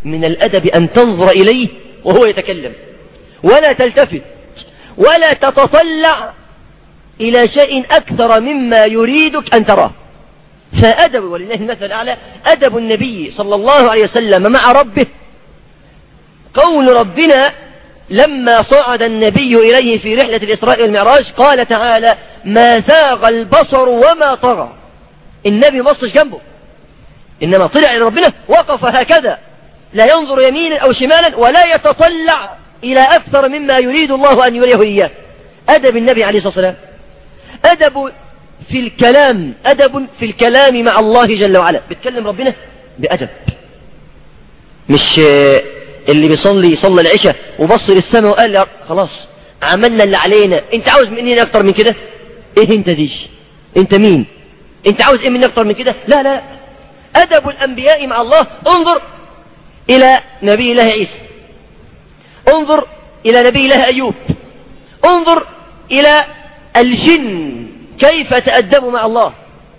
من الأدب أن تنظر إليه وهو يتكلم ولا تلتفت ولا تتطلع إلى شيء أكثر مما يريدك أن تراه فأدب ولله المثل الأعلى أدب النبي صلى الله عليه وسلم مع ربه قول ربنا لما صعد النبي إليه في رحلة الإسراء والمعراج قال تعالى ما زاغ البصر وما طغى النبي مصش جنبه إنما طلع إلى ربنا وقف هكذا لا ينظر يمينا أو شمالا ولا يتطلع إلى أكثر مما يريد الله أن يريه إياه أدب النبي عليه الصلاة والسلام أدب في الكلام أدب في الكلام مع الله جل وعلا بتكلم ربنا بأدب مش اللي بيصلي صلى العشاء وبص للسماء وقال لا خلاص عملنا اللي علينا انت عاوز مني اكتر من كده ايه انت دي انت مين انت عاوز ايه مني اكتر من كده لا لا ادب الانبياء مع الله انظر الى نبي الله عيسى انظر الى نبي الله ايوب انظر الى الجن كيف تأدبوا مع الله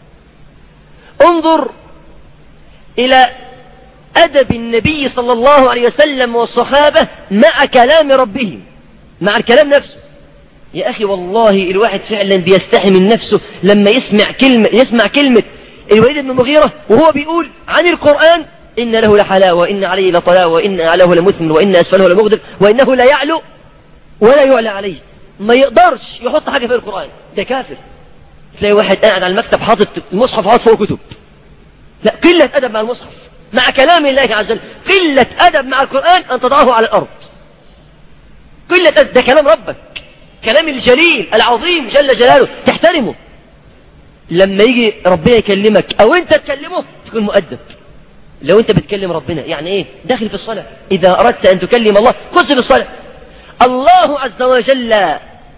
انظر إلى أدب النبي صلى الله عليه وسلم والصحابة مع كلام ربهم مع الكلام نفسه يا أخي والله الواحد فعلا بيستحي من نفسه لما يسمع كلمة يسمع كلمة الوليد بن المغيرة وهو بيقول عن القرآن إن له لحلاوة وإن عليه لطلاوة وإن أعلاه لمثمن وإن أسفله لمغدر وإنه لا يعلو ولا يعلى عليه ما يقدرش يحط حاجة في القرآن ده كافر تلاقي واحد قاعد على المكتب حاطط المصحف حاطط فوق كتب لا قلة أدب مع المصحف مع كلام الله عز وجل قلة أدب مع القرآن أن تضعه على الأرض قلة أدب ده كلام ربك كلام الجليل العظيم جل جلاله تحترمه لما يجي ربنا يكلمك أو أنت تكلمه تكون مؤدب لو أنت بتكلم ربنا يعني إيه داخل في الصلاة إذا أردت أن تكلم الله خذ في الصلاة الله عز وجل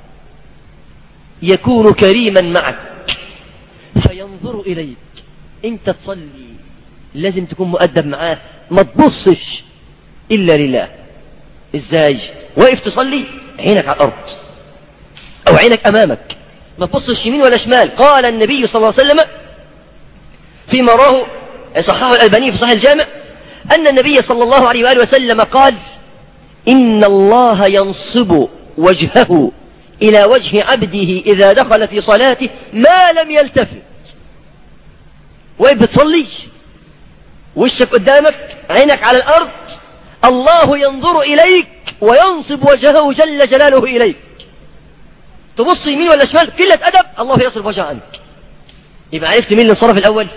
يكون كريما معك فينظر إليك انت تصلي لازم تكون مؤدب معاه ما تبصش إلا لله ازاي واقف تصلي عينك على الأرض أو عينك أمامك ما تبصش يمين ولا شمال قال النبي صلى الله عليه وسلم فيما راه صححه الألباني في صحيح الجامع أن النبي صلى الله عليه وآله وسلم قال إن الله ينصب وجهه إلى وجه عبده إذا دخل في صلاته ما لم يلتفت وإن بتصلي وشك قدامك عينك على الأرض الله ينظر إليك وينصب وجهه جل جلاله إليك تبص يمين ولا شمال قلة أدب الله يصرف وجهه عنك يبقى عرفت مين اللي انصرف الأول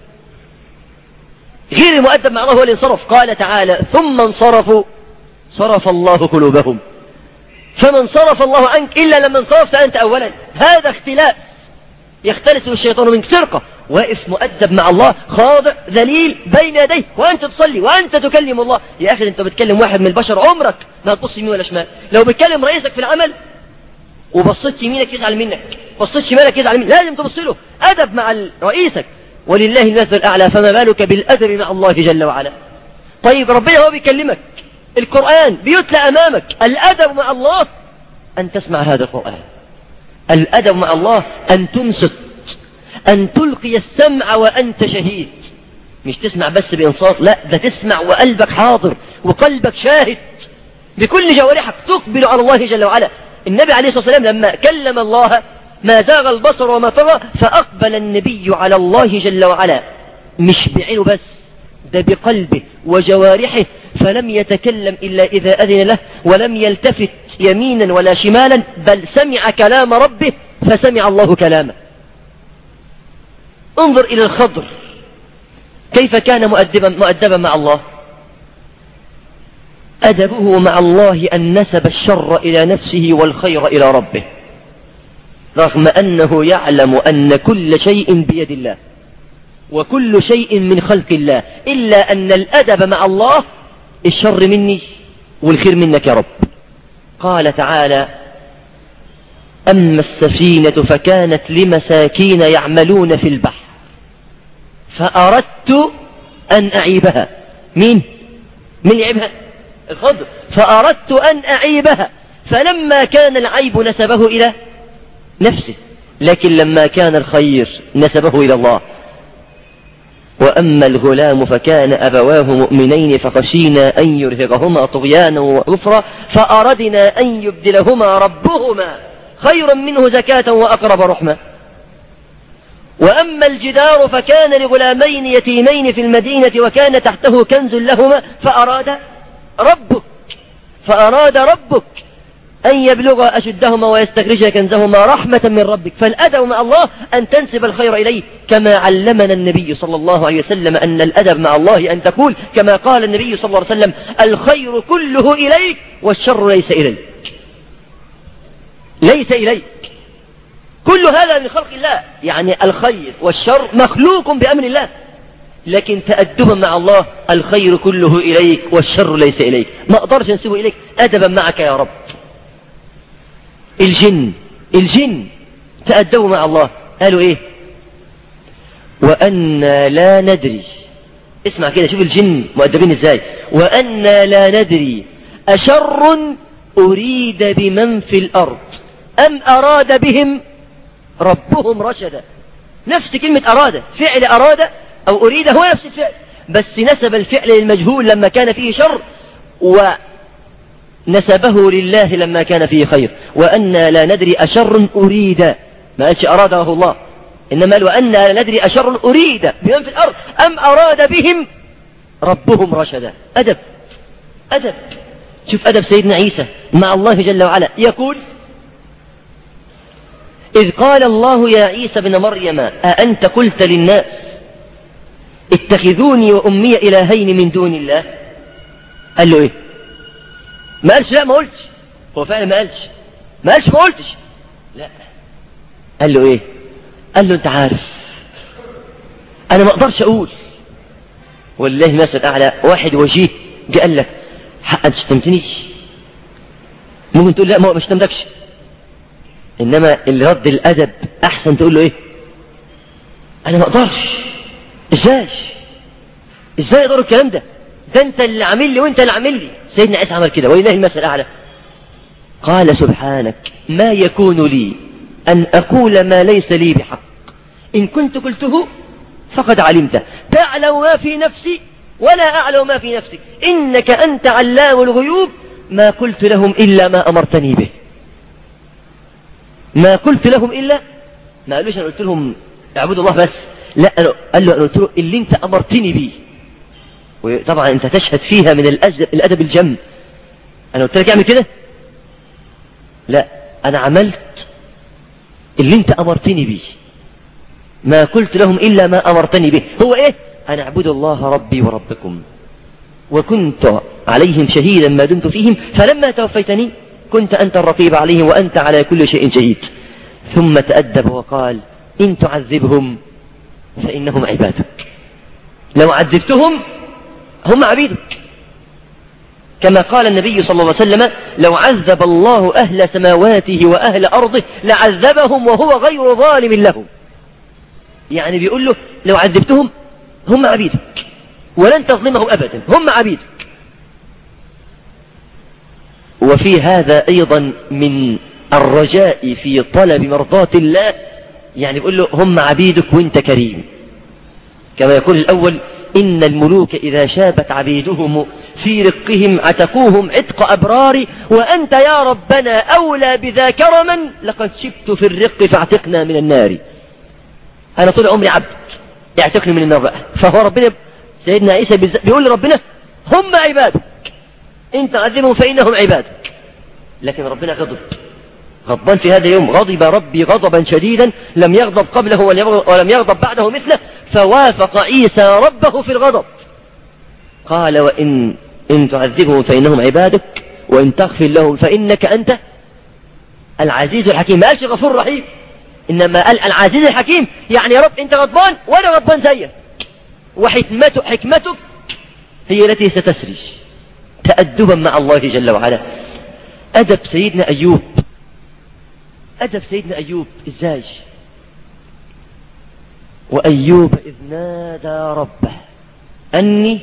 غير المؤدب مع الله هو اللي انصرف قال تعالى ثم انصرفوا صرف الله قلوبهم فمن صرف الله عنك إلا لما انصرفت أنت أولا هذا اختلاف يختلف الشيطان منك سرقة واقف مؤدب مع الله خاضع ذليل بين يديه وأنت تصلي وأنت تكلم الله يا أخي أنت بتكلم واحد من البشر عمرك ما تبص يمين ولا شمال لو بتكلم رئيسك في العمل وبصيت يمينك يزعل منك بصيت شمالك يزعل منك لازم تبص له أدب مع رئيسك ولله المثل الأعلى فما بالك بالأدب مع الله جل وعلا طيب ربنا هو بيكلمك القرآن بيتلى أمامك الأدب مع الله أن تسمع هذا القرآن الأدب مع الله أن تنصت أن تلقي السمع وأنت شهيد مش تسمع بس بإنصات لا ده تسمع وقلبك حاضر وقلبك شاهد بكل جوارحك تقبل على الله جل وعلا النبي عليه الصلاة والسلام لما كلم الله ما زاغ البصر وما طغى فأقبل النبي على الله جل وعلا مش بعينه بس ده بقلبه وجوارحه فلم يتكلم إلا إذا أذن له ولم يلتفت يمينا ولا شمالا بل سمع كلام ربه فسمع الله كلامه انظر إلى الخضر كيف كان مؤدبا, مؤدبا مع الله أدبه مع الله أن نسب الشر إلى نفسه والخير إلى ربه رغم أنه يعلم أن كل شيء بيد الله وكل شيء من خلق الله إلا أن الأدب مع الله الشر مني والخير منك يا رب قال تعالى أما السفينة فكانت لمساكين يعملون في البحر فأردت أن أعيبها مين؟ من يعيبها؟ الخضر فأردت أن أعيبها فلما كان العيب نسبه إلى نفسه لكن لما كان الخير نسبه إلى الله وأما الغلام فكان أبواه مؤمنين فخشينا أن يرهقهما طغيانا وكفرا فأردنا أن يبدلهما ربهما خيرا منه زكاة وأقرب رحمة وأما الجدار فكان لغلامين يتيمين في المدينة وكان تحته كنز لهما فأراد ربك فأراد ربك أن يبلغ أشدهما ويستخرج كنزهما رحمة من ربك فالأدب مع الله أن تنسب الخير إليه كما علمنا النبي صلى الله عليه وسلم أن الأدب مع الله أن تقول كما قال النبي صلى الله عليه وسلم الخير كله إليك والشر ليس إليك ليس إليك كل هذا من خلق الله يعني الخير والشر مخلوق بأمر الله لكن تأدبا مع الله الخير كله إليك والشر ليس إليك ما أقدرش أنسبه إليك أدبا معك يا رب الجن الجن تأدبوا مع الله قالوا إيه وأنا لا ندري اسمع كده شوف الجن مؤدبين إزاي وأنا لا ندري أشر أريد بمن في الأرض أم أراد بهم ربهم رشدا نفس كلمة أراد فعل أراد أو أريد هو نفس الفعل بس نسب الفعل للمجهول لما كان فيه شر ونسبه لله لما كان فيه خير وأنا لا ندري أشر أريد ما قالش أراده الله إنما قال وأنا لا ندري أشر أريد بمن في الأرض أم أراد بهم ربهم رشدا أدب أدب شوف أدب سيدنا عيسى مع الله جل وعلا يقول إذ قال الله يا عيسى بن مريم أأنت قلت للناس اتخذوني وأمي إلهين من دون الله قال له إيه ما قالش لا ما قلتش هو فعلا ما قالش ما قالش ما قلتش لا قال له إيه قال له أنت عارف أنا ما أقدرش أقول والله مثل أعلى واحد وجيه جه قال لك حق أنت شتمتنيش ممكن تقول لا ما شتمتكش إنما اللي رد الأدب أحسن تقول له إيه أنا ما أقدرش إزاي إزاي يقدر الكلام ده ده أنت اللي عامل لي وأنت اللي عامل لي سيدنا عيسى عمل كده ولله المثل الأعلى قال سبحانك ما يكون لي أن أقول ما ليس لي بحق إن كنت قلته فقد علمته تعلم ما في نفسي ولا أعلم ما في نفسك إنك أنت علام الغيوب ما قلت لهم إلا ما أمرتني به ما قلت لهم إلا ما قالوش أنا قلت لهم اعبدوا الله بس لا أنا قال له أنا قلت له اللي أنت أمرتني به وطبعا أنت تشهد فيها من الأدب, الأدب الجم أنا قلت لك اعمل كده لا أنا عملت اللي أنت أمرتني به ما قلت لهم إلا ما أمرتني به هو إيه أنا أعبد الله ربي وربكم وكنت عليهم شهيدا ما دمت فيهم فلما توفيتني كنت أنت الرقيب عليهم وأنت على كل شيء شهيد ثم تأدب وقال إن تعذبهم فإنهم عبادك لو عذبتهم هم عبيدك كما قال النبي صلى الله عليه وسلم لو عذب الله أهل سماواته وأهل أرضه لعذبهم وهو غير ظالم لهم يعني بيقول له لو عذبتهم هم عبيدك ولن تظلمهم أبدا هم عبيدك وفي هذا أيضا من الرجاء في طلب مرضاة الله يعني بيقول له هم عبيدك وانت كريم كما يقول الأول إن الملوك إذا شابت عبيدهم في رقهم عتقوهم عتق أبرار وأنت يا ربنا أولى بذا كرما لقد شبت في الرق فاعتقنا من النار أنا طول عمري عبد يعتقني من النار بقى فهو ربنا سيدنا عيسى بيقول لربنا هم عبادك إن تعذبهم فإنهم عبادك لكن ربنا غضب غضبان في هذا اليوم غضب ربي غضبا شديدا لم يغضب قبله ولم يغضب بعده مثله فوافق عيسى ربه في الغضب قال وإن إن تعذبهم فإنهم عبادك وإن تغفر لهم فإنك أنت العزيز الحكيم ما قالش غفور رحيم إنما قال العزيز الحكيم يعني يا رب أنت غضبان وأنا غضبان زيك وحكمتك حكمتك هي التي ستسري تأدبا مع الله جل وعلا أدب سيدنا أيوب أدب سيدنا أيوب إزاي وأيوب إذ نادى ربه أني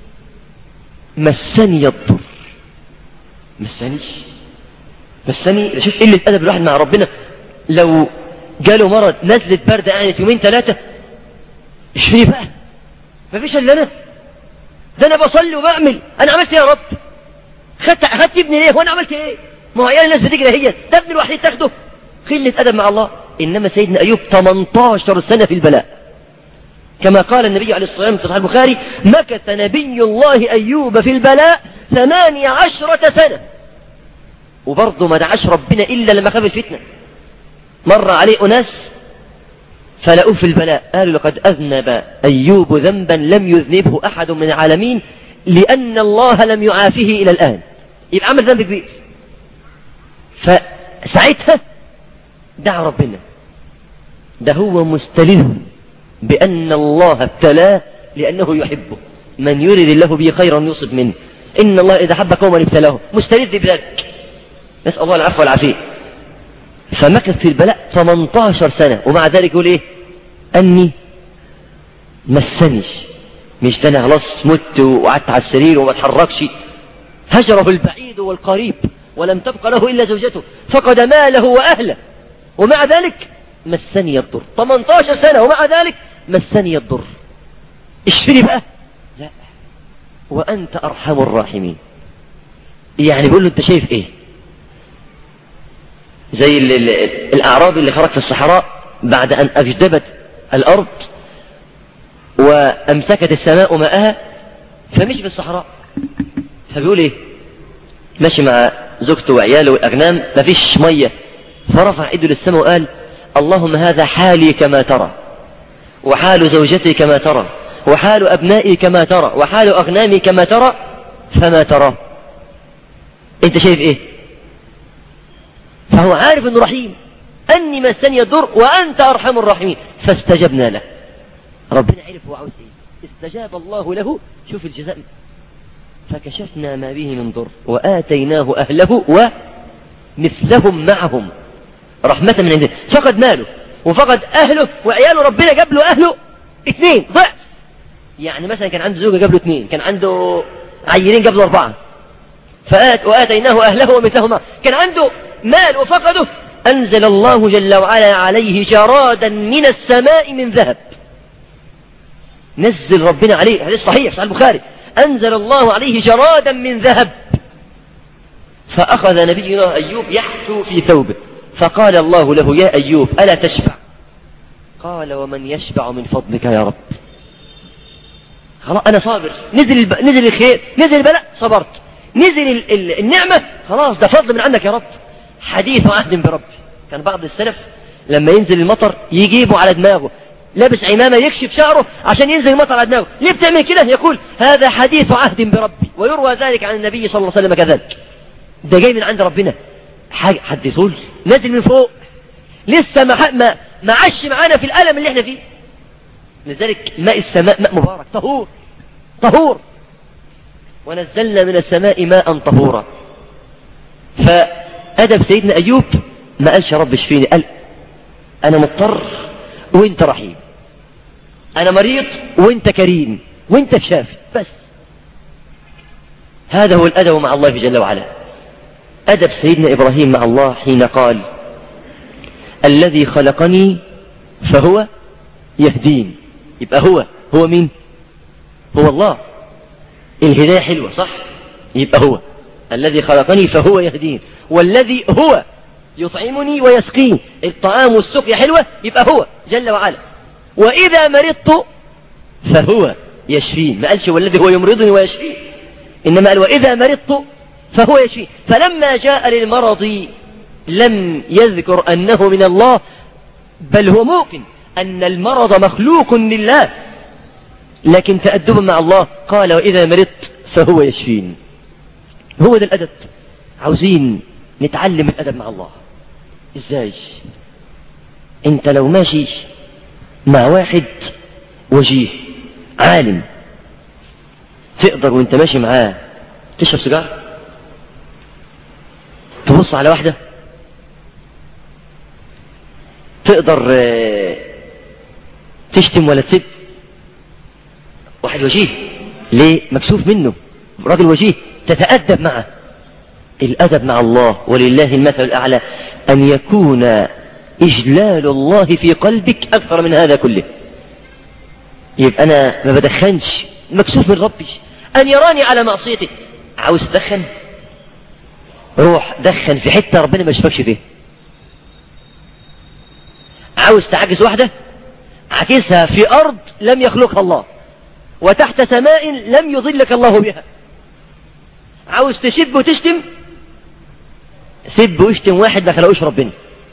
مسني الضر مسني مسني شوف قلة أدب الواحد مع ربنا لو جاله مرض نزلت برد قعدت يومين ثلاثة ايش فيه بقى مفيش الا انا ده انا بصلي وبعمل انا عملت ايه يا رب خدت خدت ابني ليه وانا عملت ايه ما هو عيال الناس بتجري هي ده ابني الوحيد تاخده قله ادب مع الله انما سيدنا ايوب 18 سنه في البلاء كما قال النبي عليه الصلاه والسلام في صحيح البخاري مكث نبي الله ايوب في البلاء ثمانية عشرة سنة وبرضه ما دعاش ربنا إلا لما خاف الفتنة مر عليه أناس فلقوه في البلاء قالوا لقد أذنب أيوب ذنبا لم يذنبه أحد من العالمين لأن الله لم يعافيه إلى الآن يبقى عمل ذنب كبير فساعتها دعا ربنا ده هو مستلذ بأن الله ابتلاه لأنه يحبه من يرد الله به خيرا يصب منه إن الله إذا حب قوما ابتلاه مستلذ بذلك نسأل الله العفو والعافية فمكث في البلاء 18 سنة ومع ذلك يقول إيه أني مسنيش مش ده أنا خلاص مت وقعدت على السرير وما اتحركش هجره البعيد والقريب ولم تبق له إلا زوجته فقد ماله وأهله ومع ذلك مسني الضر 18 سنة ومع ذلك مسني الضر اشفري بقى لا وأنت أرحم الراحمين يعني بيقول له أنت شايف إيه زي ال ال الأعرابي اللي خرج في الصحراء بعد أن أجدبت الأرض وأمسكت السماء ماءها فمشي في الصحراء فبيقول إيه ماشي مع زوجته وعياله والأغنام مفيش مية فرفع ايده للسماء وقال اللهم هذا حالي كما ترى وحال زوجتي كما ترى وحال أبنائي كما ترى وحال أغنامي كما ترى فما ترى انت شايف ايه فهو عارف انه رحيم اني مسني الضر وانت ارحم الراحمين فاستجبنا له ربنا عرف هو عاوز ايه استجاب الله له شوف الجزاء فكشفنا ما به من ضر واتيناه اهله ومثلهم معهم رحمة من عنده فقد ماله وفقد اهله وعياله ربنا جاب له اهله اثنين ضعف يعني مثلا كان عنده زوجة جاب له اثنين كان عنده عيلين جاب له اربعة فآت وآتيناه أهله ومثله معه كان عنده مال وفقده أنزل الله جل وعلا عليه جرادا من السماء من ذهب نزل ربنا عليه حديث صحيح صحيح البخاري أنزل الله عليه جرادا من ذهب فأخذ نبينا أيوب يحثو في ثوبه فقال الله له يا أيوب ألا تشبع قال ومن يشبع من فضلك يا رب خلاص أنا صابر نزل الب... نزل الخير نزل البلاء صبرت نزل ال... ال... النعمة خلاص ده فضل من عندك يا رب حديث عهد بربي كان بعض السلف لما ينزل المطر يجيبه على دماغه لابس عمامة يكشف شعره عشان ينزل المطر على دماغه ليه بتعمل كده يقول هذا حديث عهد بربي ويروى ذلك عن النبي صلى الله عليه وسلم كذلك ده جاي من عند ربنا حاجة حد يقول نازل من فوق لسه ما ما ما عاش معانا في الألم اللي احنا فيه لذلك ماء السماء ماء مبارك طهور طهور ونزلنا من السماء ماء طهورا فأدب سيدنا أيوب ما قالش يا رب اشفيني قال أنا مضطر وانت رحيم أنا مريض وانت كريم وانت شافي بس هذا هو الأدب مع الله جل وعلا أدب سيدنا إبراهيم مع الله حين قال الذي خلقني فهو يهدين يبقى هو هو مين هو الله الهداية حلوة صح يبقى هو الذي خلقني فهو يهدين والذي هو يطعمني ويسقين الطعام والسقيا حلوة يبقى هو جل وعلا وإذا مرضت فهو يشفين ما قالش والذي هو يمرضني ويشفين إنما قال وإذا مرضت فهو يشفين فلما جاء للمرض لم يذكر أنه من الله بل هو موقن أن المرض مخلوق لله لكن تأدبا مع الله قال وإذا مرضت فهو يشفين هو ده الأدب عاوزين نتعلم الأدب مع الله إزاي أنت لو ماشي مع واحد وجيه عالم تقدر وانت ماشي معاه تشرب سيجاره تبص على واحده تقدر تشتم ولا تسب واحد وجيه ليه مكسوف منه راجل وجيه تتأدب معه الأدب مع الله ولله المثل الأعلى أن يكون إجلال الله في قلبك أكثر من هذا كله يبقى أنا ما بدخنش مكسوف من ربي أن يراني على معصيته عاوز تدخن روح دخن في حتة ربنا ما يشوفكش فيها عاوز تعجز واحدة عكسها في أرض لم يخلقها الله وتحت سماء لم يظلك الله بها عاوز تسب وتشتم سب واشتم واحد ما خلقوش ربنا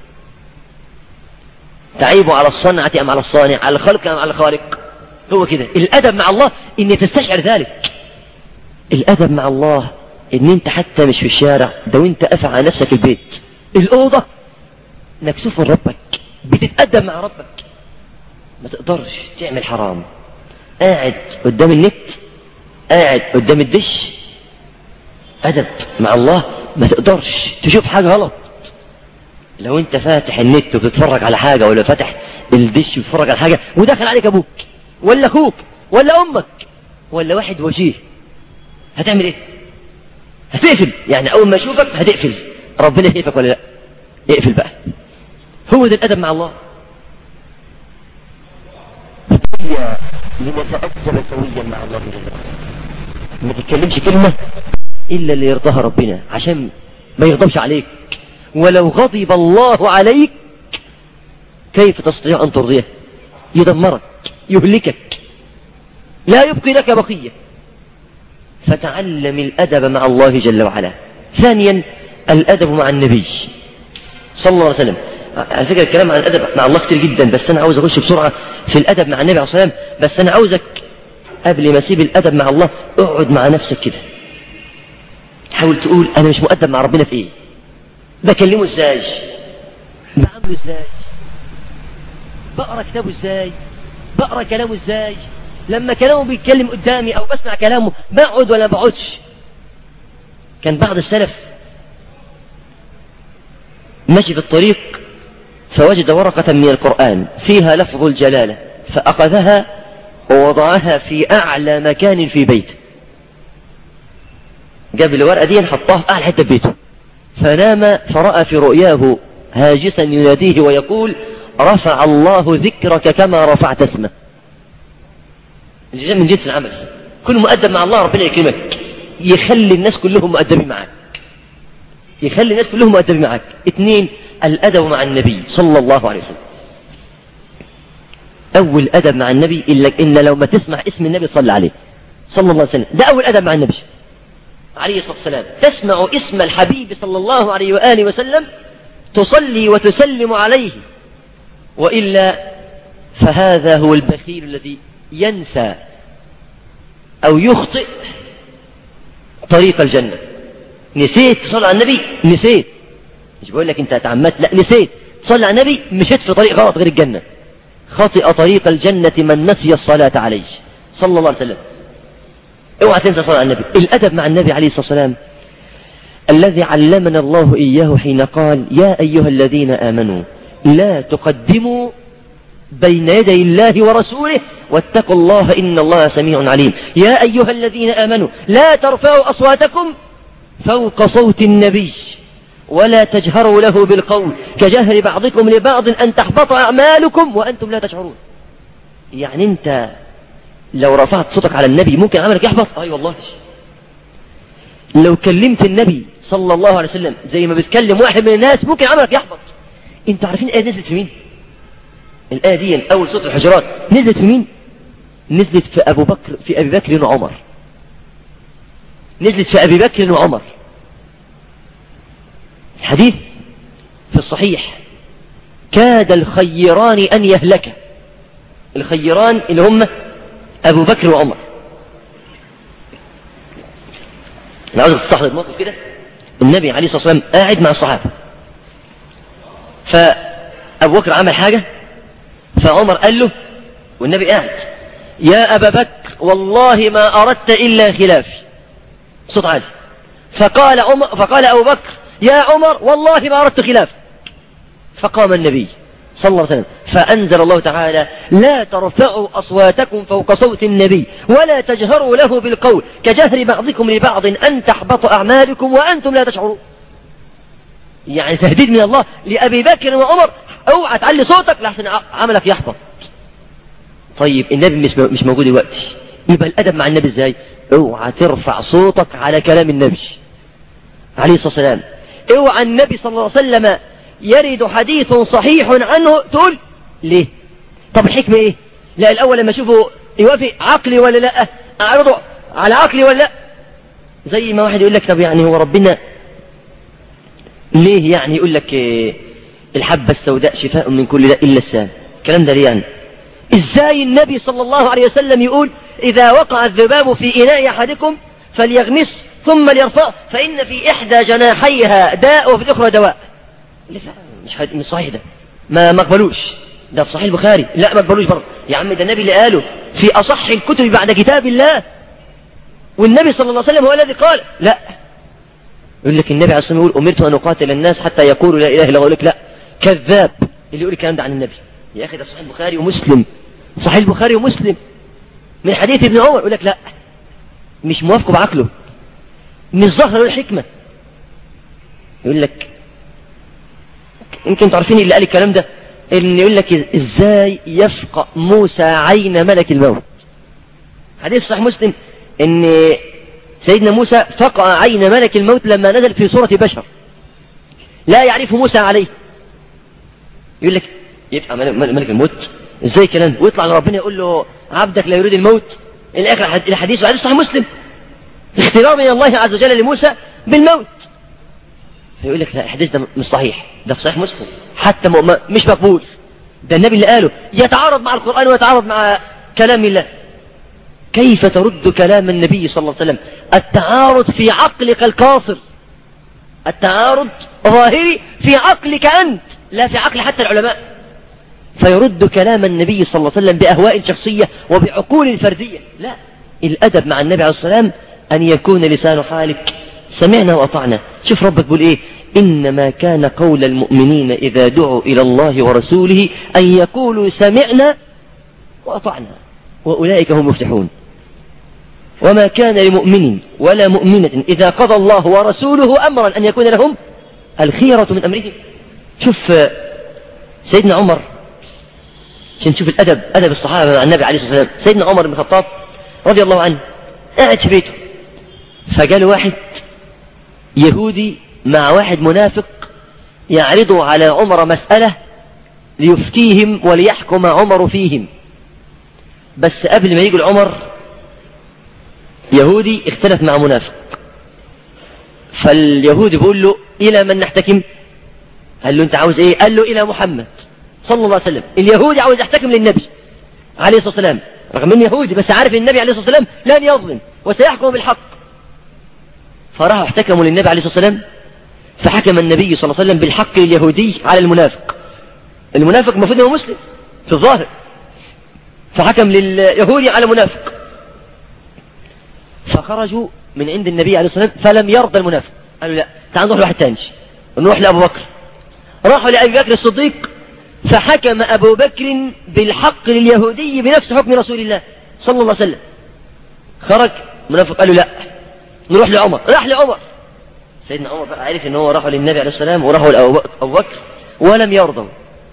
تعيب على الصنعة أم على الصانع على الخلق أم على الخالق هو كده الأدب مع الله إن تستشعر ذلك الأدب مع الله إن أنت حتى مش في الشارع ده وأنت قافل على نفسك البيت الأوضة مكسوف من ربك بتتأدب مع ربك ما تقدرش تعمل حرام قاعد قدام النت قاعد قدام الدش أدب مع الله ما تقدرش تشوف حاجة غلط لو انت فاتح النت وبتتفرج على حاجة ولا فاتح الدش وبتتفرج على حاجة ودخل عليك ابوك ولا اخوك ولا امك ولا واحد وجيه هتعمل ايه هتقفل يعني اول ما يشوفك هتقفل ربنا يشوفك ولا لا اقفل بقى هو ده الادب مع الله لنتأدب سويا مع الله جل وعلا ما تتكلمش كلمة إلا اللي يرضاها ربنا عشان ما يغضبش عليك ولو غضب الله عليك كيف تستطيع أن ترضيه يدمرك يهلكك لا يبقي لك بقية فتعلم الأدب مع الله جل وعلا ثانيا الأدب مع النبي صلى الله عليه وسلم على فكرة الكلام عن الأدب مع الله كتير جدا بس أنا عاوز أخش بسرعة في الأدب مع النبي عليه الصلاة والسلام بس أنا عاوزك قبل ما أسيب الأدب مع الله اقعد مع نفسك كده حاول تقول أنا مش مؤدب مع ربنا في إيه بكلمه إزاي بعمله إزاي بقرأ كتابه إزاي بقرأ كلامه إزاي لما كلامه بيتكلم قدامي أو بسمع كلامه بقعد ولا بقعدش كان بعض السلف مشي في الطريق فوجد ورقة من القرآن فيها لفظ الجلالة فأخذها ووضعها في أعلى مكان في بيته جاب الورقة دي حطها في أعلى حتة بيته فنام فرأى في رؤياه هاجسا يناديه ويقول رفع الله ذكرك كما رفعت اسمه الجزاء من جنس العمل كل مؤدب مع الله ربنا يكرمك يخلي الناس كلهم مؤدبين معك يخلي الناس كلهم مؤدبين معك اثنين الأدب مع النبي صلى الله عليه وسلم أول أدب مع النبي إلا إن لو ما تسمع اسم النبي صلى عليه صلى الله عليه وسلم ده أول أدب مع النبي عليه الصلاة والسلام تسمع اسم الحبيب صلى الله عليه وآله وسلم تصلي وتسلم عليه وإلا فهذا هو البخيل الذي ينسى أو يخطئ طريق الجنة نسيت تصلي على النبي نسيت مش بقول لك انت تعمدت لا نسيت تصلي على النبي مشيت في طريق غلط غير الجنة خطئ طريق الجنة من نسي الصلاة عليه صلى الله عليه وسلم اوعى تنسى الصلاة على النبي الأدب مع النبي عليه الصلاة والسلام الذي علمنا الله إياه حين قال يا أيها الذين آمنوا لا تقدموا بين يدي الله ورسوله واتقوا الله إن الله سميع عليم يا أيها الذين آمنوا لا ترفعوا أصواتكم فوق صوت النبي ولا تجهروا له بالقول كجهر بعضكم لبعض أن تحبط أعمالكم وأنتم لا تشعرون يعني أنت لو رفعت صوتك على النبي ممكن عملك يحبط أي أيوة والله لو كلمت النبي صلى الله عليه وسلم زي ما بتكلم واحد من الناس ممكن عملك يحبط انتوا عارفين الآية نزلت في مين الآية دي أول سورة الحجرات نزلت في مين نزلت في أبو بكر في أبي بكر وعمر نزلت في أبي بكر وعمر الحديث في الصحيح كاد الخيران أن يهلك الخيران اللي هم أبو بكر وعمر أنا عاوز تستحضر الموقف كده النبي عليه الصلاة والسلام قاعد مع الصحابة فأبو بكر عمل حاجة فعمر قال له والنبي قاعد يا أبا بكر والله ما أردت إلا خلافي صوت عالي فقال عمر فقال أبو بكر يا عمر والله ما أردت خلافك فقام النبي صلى الله عليه وسلم فأنزل الله تعالى لا ترفعوا أصواتكم فوق صوت النبي ولا تجهروا له بالقول كجهر بعضكم لبعض أن تحبط أعمالكم وأنتم لا تشعرون يعني تهديد من الله لأبي بكر وعمر اوعى تعلي صوتك لحسن عملك يحبط طيب النبي مش مش موجود دلوقتي يبقى الادب مع النبي ازاي اوعى ترفع صوتك على كلام النبي عليه الصلاه والسلام اوعى النبي صلى الله عليه وسلم يرد حديث صحيح عنه تقول ليه طب الحكمه ايه لا الاول لما اشوفه يوافق عقلي ولا لا اعرضه على عقلي ولا لا زي ما واحد يقول لك طب يعني هو ربنا ليه يعني يقول لك إيه الحبة السوداء شفاء من كل داء إلا السام الكلام ده ليه يعني إزاي النبي صلى الله عليه وسلم يقول إذا وقع الذباب في إناء أحدكم فليغمس ثم ليرفع فإن في إحدى جناحيها داء وفي الأخرى دواء مش حد... مش صحيح ده ما مقبلوش ده في صحيح البخاري لا ما قبلوش برضه يا عم ده النبي اللي قاله في أصح الكتب بعد كتاب الله والنبي صلى الله عليه وسلم هو الذي قال لا يقول لك النبي عليه الصلاة والسلام يقول أمرت أن أقاتل الناس حتى يقولوا لا إله إلا الله يقول لك لا كذاب اللي يقول الكلام ده عن النبي يا أخي ده صحيح البخاري ومسلم صحيح البخاري ومسلم من حديث ابن عمر يقول لك لا مش موافقه بعقله مش ظاهر له الحكمة يقول لك يمكن تعرفين اللي قال الكلام ده ان يقول لك ازاي يفقأ موسى عين ملك الموت حديث صحيح مسلم ان سيدنا موسى فقع عين ملك الموت لما نزل في صورة بشر لا يعرف موسى عليه يقول لك يبقى ملك الموت ازاي كلام ويطلع ربنا يقول له عبدك لا يريد الموت الاخر الحديث وحديث صحيح مسلم اختبار من الله عز وجل لموسى بالموت فيقول لك لا الحديث ده مش صحيح ده في صحيح مسلم حتى مش مقبول ده النبي اللي قاله يتعارض مع القرآن ويتعارض مع كلام الله كيف ترد كلام النبي صلى الله عليه وسلم التعارض في عقلك القاصر التعارض ظاهري في عقلك أنت لا في عقل حتى العلماء فيرد كلام النبي صلى الله عليه وسلم بأهواء شخصية وبعقول فردية لا الأدب مع النبي عليه الصلاة والسلام أن يكون لسان حالك سمعنا وأطعنا شوف ربك بيقول إيه إنما كان قول المؤمنين إذا دعوا إلى الله ورسوله أن يقولوا سمعنا وأطعنا وأولئك هم مفلحون وما كان لمؤمن ولا مؤمنة إذا قضى الله ورسوله أمرا أن يكون لهم الخيرة من أمرهم شوف سيدنا عمر عشان نشوف الأدب أدب الصحابة مع النبي عليه الصلاة والسلام سيدنا عمر بن الخطاب رضي الله عنه قاعد في بيته فجاء واحد يهودي مع واحد منافق يعرض على عمر مسألة ليفتيهم وليحكم عمر فيهم بس قبل ما يجي العمر يهودي اختلف مع منافق فاليهودي بيقول له إلى من نحتكم قال له أنت عاوز إيه قال له إلى محمد صلى الله عليه وسلم اليهودي عاوز يحتكم للنبي عليه الصلاة والسلام رغم انه يهودي بس عارف النبي عليه الصلاة والسلام لن يظلم وسيحكم بالحق فراحوا احتكموا للنبي عليه الصلاة والسلام فحكم النبي صلى الله عليه وسلم بالحق لليهودي على المنافق المنافق المفروض انه مسلم في الظاهر فحكم لليهودي على منافق فخرجوا من عند النبي عليه الصلاة والسلام فلم يرضى المنافق قالوا لا تعال نروح لواحد تاني نروح لأبو بكر راحوا لأبي بكر الصديق فحكم أبو بكر بالحق لليهودي بنفس حكم رسول الله صلى الله عليه وسلم خرج منافق قالوا لا نروح لعمر راح لعمر سيدنا عمر بقى عرف ان هو راحوا للنبي عليه السلام وراحوا لأبو بكر ولم يرضوا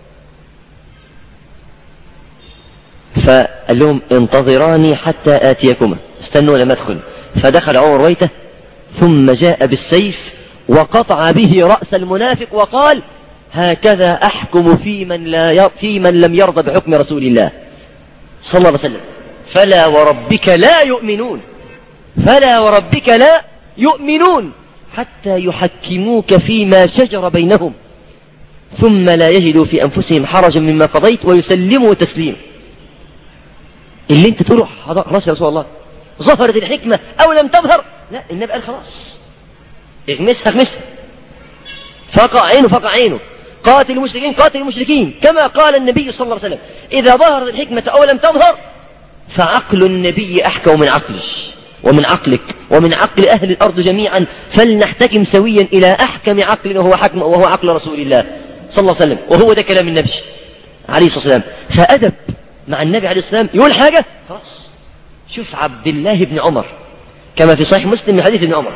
فقال لهم انتظراني حتى آتيكما استنوا لما ادخل فدخل عمر بيته ثم جاء بالسيف وقطع به رأس المنافق وقال هكذا أحكم في من, لا في من لم يرضى بحكم رسول الله صلى الله عليه وسلم فلا وربك لا يؤمنون فلا وربك لا يؤمنون حتى يحكموك فيما شجر بينهم ثم لا يجدوا في أنفسهم حرجا مما قضيت ويسلموا تسليم اللي انت تقوله خلاص يا رسول الله ظهرت الحكمة أو لم تظهر لا النبي قال خلاص اغمسها اغمسها فقع عينه فقع عينه قاتل المشركين قاتل المشركين كما قال النبي صلى الله عليه وسلم إذا ظهرت الحكمة أو لم تظهر فعقل النبي أحكم من عقلك ومن عقلك ومن عقل أهل الأرض جميعا فلنحتكم سويا إلى أحكم عقل وهو حكم وهو عقل رسول الله صلى الله عليه وسلم وهو ده كلام النبي عليه الصلاة والسلام فأدب مع النبي عليه الصلاة والسلام يقول حاجة خلاص شوف عبد الله بن عمر كما في صحيح مسلم من حديث ابن عمر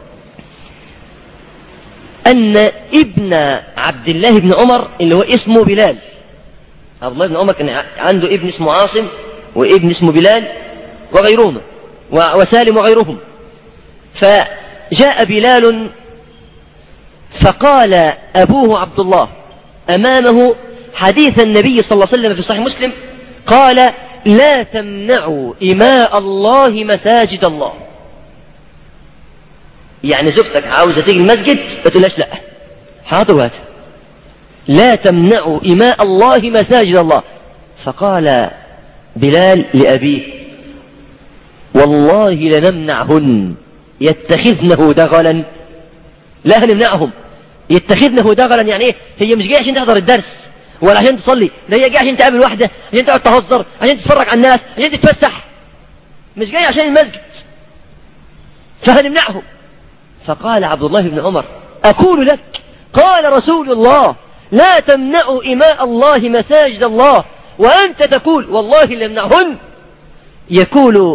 أن ابن عبد الله بن عمر اللي هو اسمه بلال عبد الله بن عمر كان عنده ابن اسمه عاصم وابن اسمه بلال وغيرهما وسالم وغيرهم فجاء بلال فقال أبوه عبد الله أمامه حديث النبي صلى الله عليه وسلم في صحيح مسلم قال لا تمنعوا إماء الله مساجد الله يعني زوجتك عاوزة تيجي المسجد ما تقولهاش لا حاضر وهات لا تمنعوا إماء الله مساجد الله فقال بلال لأبيه والله لنمنعهن يتخذنه دغلا لا هنمنعهم يتخذنه دغلا يعني ايه هي مش جايه عشان تحضر الدرس ولا عشان تصلي ده هي جايه عشان تقابل واحده عشان تقعد تهزر عشان تتفرج على الناس عشان تتفسح مش جايه عشان المسجد فهنمنعهم فقال عبد الله بن عمر أقول لك قال رسول الله لا تمنعوا إماء الله مساجد الله وأنت تقول والله لمنعهن يقول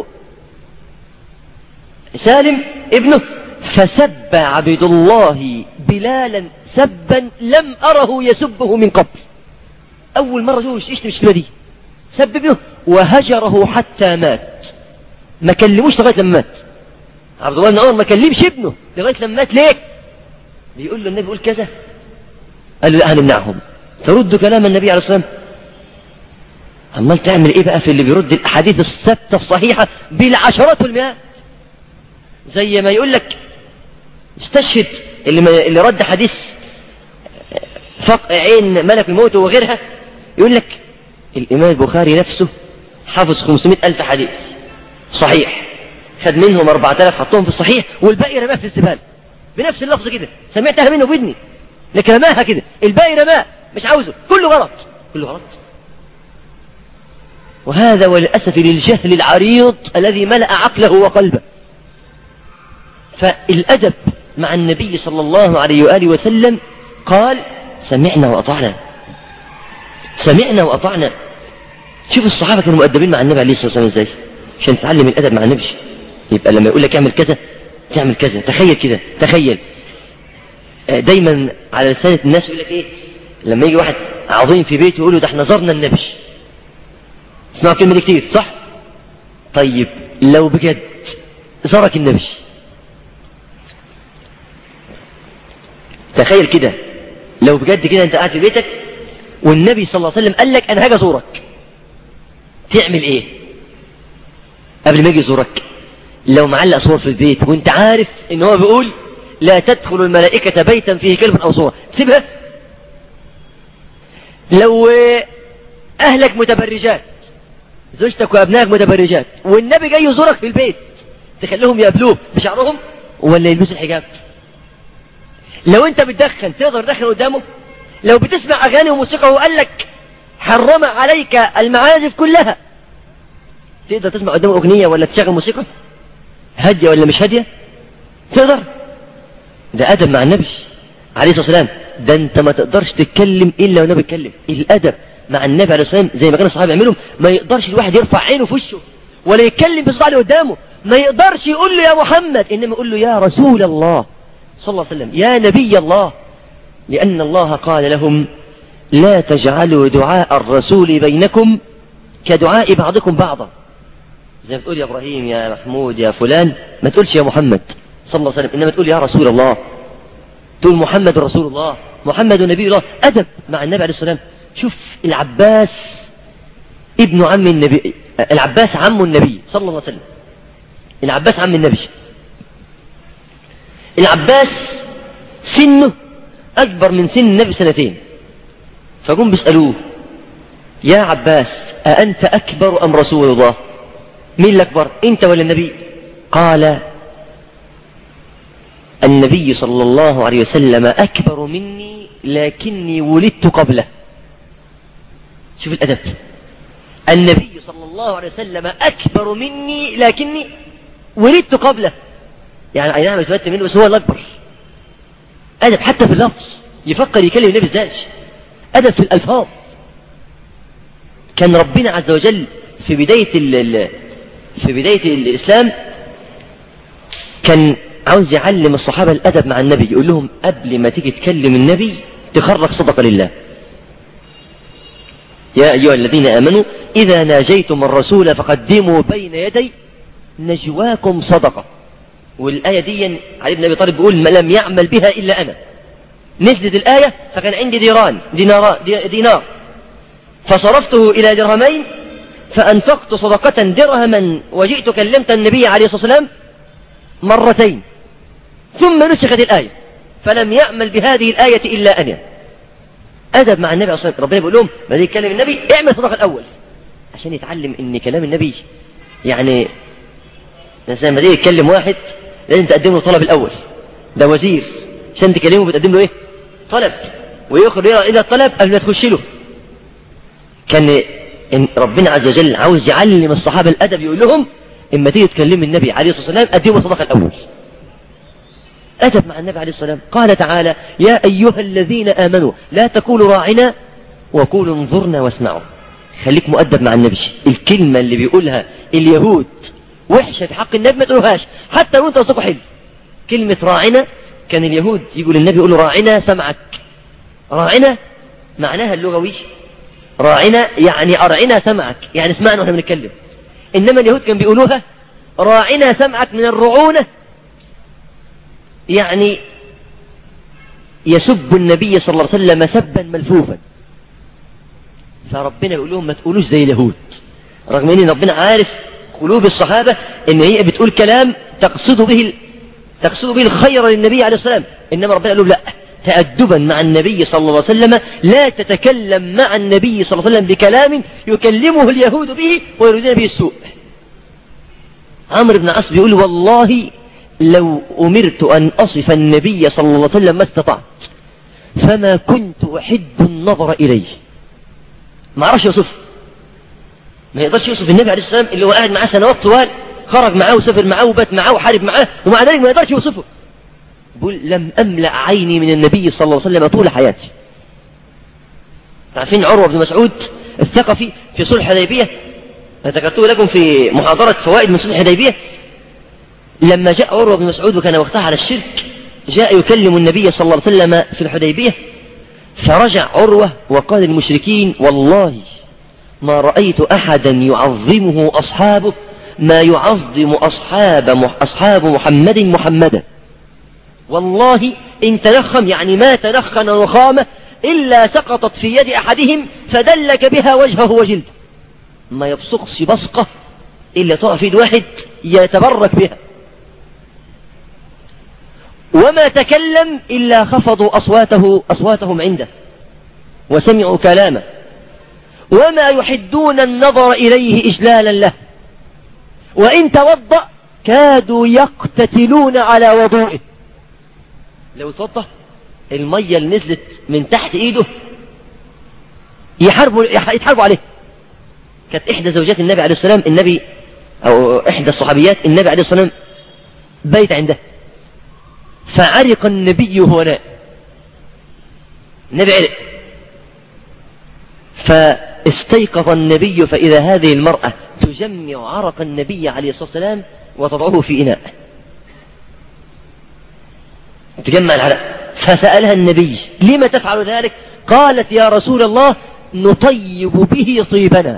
سالم ابنه فسب عبد الله بلالا سبا لم أره يسبه من قبل أول مرة شوف يشتم الشتمة دي سب ابنه وهجره حتى مات ما كلموش لغاية لما مات عبد الله بن عمر ما كلمش ابنه لغاية لما مات ليه بيقول له النبي يقول كذا قال له لا هنمنعهم ترد كلام النبي عليه الصلاة والسلام عمال تعمل ايه بقى في اللي بيرد الاحاديث الثابته الصحيحه بالعشرات والمئات زي ما يقول لك استشهد اللي, ما اللي رد حديث فق عين ملك الموت وغيرها يقول لك الامام البخاري نفسه حافظ 500 الف حديث صحيح خد منهم 4000 حطهم في الصحيح والباقي رماه في الزباله بنفس اللفظ كده سمعتها منه بودني لكن رماها كده الباقي رماه مش عاوزه كله غلط كله غلط وهذا وللأسف للجهل العريض الذي ملأ عقله وقلبه فالأدب مع النبي صلى الله عليه وآله وسلم قال سمعنا وأطعنا سمعنا وأطعنا شوف الصحابة كانوا مؤدبين مع النبي عليه الصلاة والسلام ازاي عشان تتعلم الأدب مع النبي يبقى لما يقول لك اعمل كذا تعمل كذا تخيل كده تخيل دايما على لسانة الناس يقول لك ايه لما يجي واحد عظيم في بيته يقول له ده احنا زرنا النبي اسمعوا الكلمة دي كتير صح طيب لو بجد زارك النبي تخيل كده لو بجد كده انت قاعد في بيتك والنبي صلى الله عليه وسلم قال لك انا هاجي ازورك تعمل ايه قبل ما يجي يزورك لو معلق صور في البيت وانت عارف ان هو بيقول لا تدخل الملائكة بيتا فيه كلب او صورة سيبها لو اهلك متبرجات زوجتك وابنائك متبرجات والنبي جاي يزورك في البيت تخليهم يقابلوه بشعرهم ولا يلبسوا الحجاب لو انت بتدخن تقدر تدخن قدامه لو بتسمع اغاني وموسيقى وقال لك حرم عليك المعازف كلها تقدر تسمع قدامه اغنيه ولا تشغل موسيقى هاديه ولا مش هاديه تقدر ده ادب مع النبي عليه الصلاه والسلام ده انت ما تقدرش تتكلم الا والنبي يتكلم الادب مع النبي عليه الصلاه والسلام زي ما كان الصحابه يعملوا ما يقدرش الواحد يرفع عينه في وشه ولا يتكلم بصوت اللي قدامه ما يقدرش يقول له يا محمد انما يقول له يا رسول الله صلى الله عليه وسلم يا نبي الله لأن الله قال لهم لا تجعلوا دعاء الرسول بينكم كدعاء بعضكم بعضا زي ما تقول يا إبراهيم يا محمود يا فلان ما تقولش يا محمد صلى الله عليه وسلم إنما تقول يا رسول الله تقول محمد رسول الله محمد نبي الله أدب مع النبي عليه الصلاة والسلام شوف العباس ابن عم النبي العباس عم النبي صلى الله عليه وسلم العباس عم النبي العباس سنه أكبر من سن النبي سنتين فقوم بيسألوه يا عباس أأنت أكبر أم رسول الله مين الأكبر أنت ولا النبي قال النبي صلى الله عليه وسلم أكبر مني لكني ولدت قبله شوف الأدب النبي صلى الله عليه وسلم أكبر مني لكني ولدت قبله يعني اي نعم اتولدت منه بس هو الاكبر ادب حتى في اللفظ يفكر يكلم النبي ازاي ادب في الالفاظ كان ربنا عز وجل في بداية ال في بداية الإسلام كان عاوز يعلم الصحابة الأدب مع النبي يقول لهم قبل ما تيجي تكلم النبي تخرج صدقة لله يا أيها الذين آمنوا إذا ناجيتم الرسول فقدموا بين يدي نجواكم صدقة والآية دي علي بن أبي طالب بيقول ما لم يعمل بها إلا أنا نزلت الآية فكان عندي ديران دينار, دينار فصرفته إلى درهمين فأنفقت صدقة درهما وجئت كلمت النبي عليه الصلاة والسلام مرتين ثم نسخت الآية فلم يعمل بهذه الآية إلا أنا أدب مع النبي أصلا ربنا بيقول لهم ما يتكلم النبي اعمل صدقة الأول عشان يتعلم إن كلام النبي يعني الإنسان ما يتكلم واحد لازم تقدم له طلب الأول ده وزير عشان تكلمه بتقدم له إيه طلب ويخرج إلى الطلب قبل ما تخش له كان إن ربنا عز وجل عاوز يعلم الصحابة الأدب يقول لهم إما تيجي تكلم النبي عليه الصلاة والسلام قدموا الصدقة الأول أدب مع النبي عليه الصلاة والسلام قال تعالى يا أيها الذين آمنوا لا تقولوا راعنا وقولوا انظرنا واسمعوا خليك مؤدب مع النبي الكلمة اللي بيقولها اليهود وحشة في حق النبي ما تقولوهاش حتى لو انت قصدكوا حلو كلمة راعنا كان اليهود يقول للنبي يقولوا راعنا سمعك راعنا معناها اللغوي راعنا يعني أرعنا سمعك يعني اسمعنا واحنا بنتكلم إنما اليهود كانوا بيقولوها راعنا سمعك من الرعونة يعني يسب النبي صلى الله عليه وسلم سبا ملفوفا فربنا يقول لهم ما تقولوش زي اليهود رغم ان ربنا عارف قلوب الصحابة ان هي بتقول كلام تقصد به تقصد به الخير للنبي عليه الصلاة والسلام انما ربنا قال لهم لا تأدبا مع النبي صلى الله عليه وسلم لا تتكلم مع النبي صلى الله عليه وسلم بكلام يكلمه اليهود به ويريدون به السوء عمرو بن عاص بيقول والله لو أمرت أن أصف النبي صلى الله عليه وسلم ما استطعت فما كنت أحب النظر إليه ما عرفش يوصف ما يقدرش يوصف النبي عليه السلام اللي هو قاعد معاه سنوات طوال خرج معاه وسافر معاه وبات معاه وحارب معاه ومع ذلك ما يقدرش يوصفه بقول لم أملأ عيني من النبي صلى الله عليه وسلم طول حياتي عارفين عروة بن مسعود الثقفي في صلح الحديبية ذكرته لكم في محاضرة فوائد من صلح الحديبية لما جاء عروة بن مسعود وكان وقتها على الشرك جاء يكلم النبي صلى الله عليه وسلم في الحديبية فرجع عروة وقال للمشركين والله ما رأيت أحدا يعظمه أصحابه ما يعظم أصحاب أصحاب محمد محمدا والله إن تنخم يعني ما تنخن نخامة إلا سقطت في يد أحدهم فدلك بها وجهه وجلده ما يبصقش بصقة إلا تقع في يد واحد يتبرك بها وما تكلم إلا خفضوا أصواته أصواتهم عنده وسمعوا كلامه وما يحدون النظر إليه إجلالا له وإن توضأ كادوا يقتتلون على وضوئه لو توضأ المية اللي نزلت من تحت إيده يحاربوا يتحاربوا عليه كانت إحدى زوجات النبي عليه السلام النبي أو إحدى الصحابيات النبي عليه الصلاة والسلام بيت عنده فعرق النبي وهو نائم النبي عرق فاستيقظ النبي فإذا هذه المرأة تجمع عرق النبي عليه الصلاة والسلام وتضعه في إناء تجمع العرق فسألها النبي لما تفعل ذلك قالت يا رسول الله نطيب به طيبنا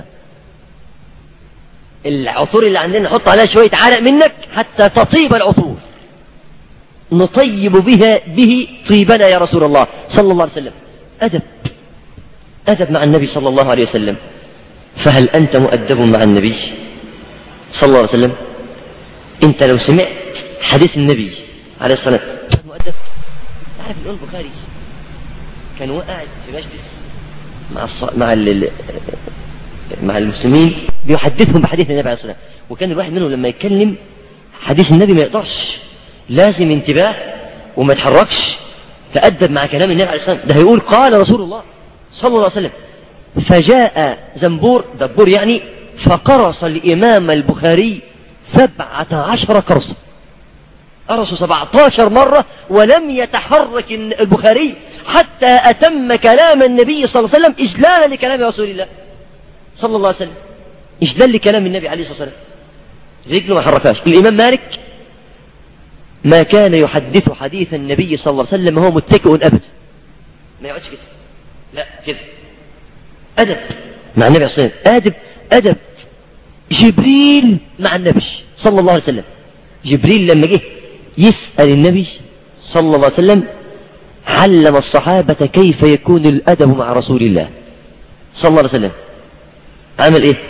العطور اللي عندنا نحط عليها شوية عرق منك حتى تطيب العطور نطيب بها به طيبنا يا رسول الله صلى الله عليه وسلم أدب أدب مع النبي صلى الله عليه وسلم فهل أنت مؤدب مع النبي صلى الله عليه وسلم أنت لو سمعت حديث النبي عليه الصلاة والسلام مؤدب عارف الإمام البخاري كان وقع في مجلس مع الص... مع ال... مع المسلمين بيحدثهم بحديث النبي عليه الصلاة والسلام وكان الواحد منهم لما يتكلم حديث النبي ما يقدرش لازم انتباه وما يتحركش تأدب مع كلام النبي عليه الصلاة والسلام ده هيقول قال رسول الله صلى الله عليه وسلم فجاء زنبور دبور يعني فقرص الإمام البخاري سبعة عشر قرصة قرصوا سبعة عشر مرة ولم يتحرك البخاري حتى أتم كلام النبي صلى الله عليه وسلم إجلالا لكلام رسول الله صلى الله عليه وسلم إجلال لكلام النبي عليه الصلاة والسلام رجله ما حركاش الإمام مالك ما كان يحدث حديث النبي صلى الله عليه وسلم وهو متكئ أبدا ما يقعدش كده لا كده أدب مع النبي صلى الله عليه وسلم أدب أدب جبريل مع النبي صلى الله عليه وسلم جبريل لما جه يسأل النبي صلى الله عليه وسلم علم الصحابة كيف يكون الأدب مع رسول الله صلى الله عليه وسلم عمل ايه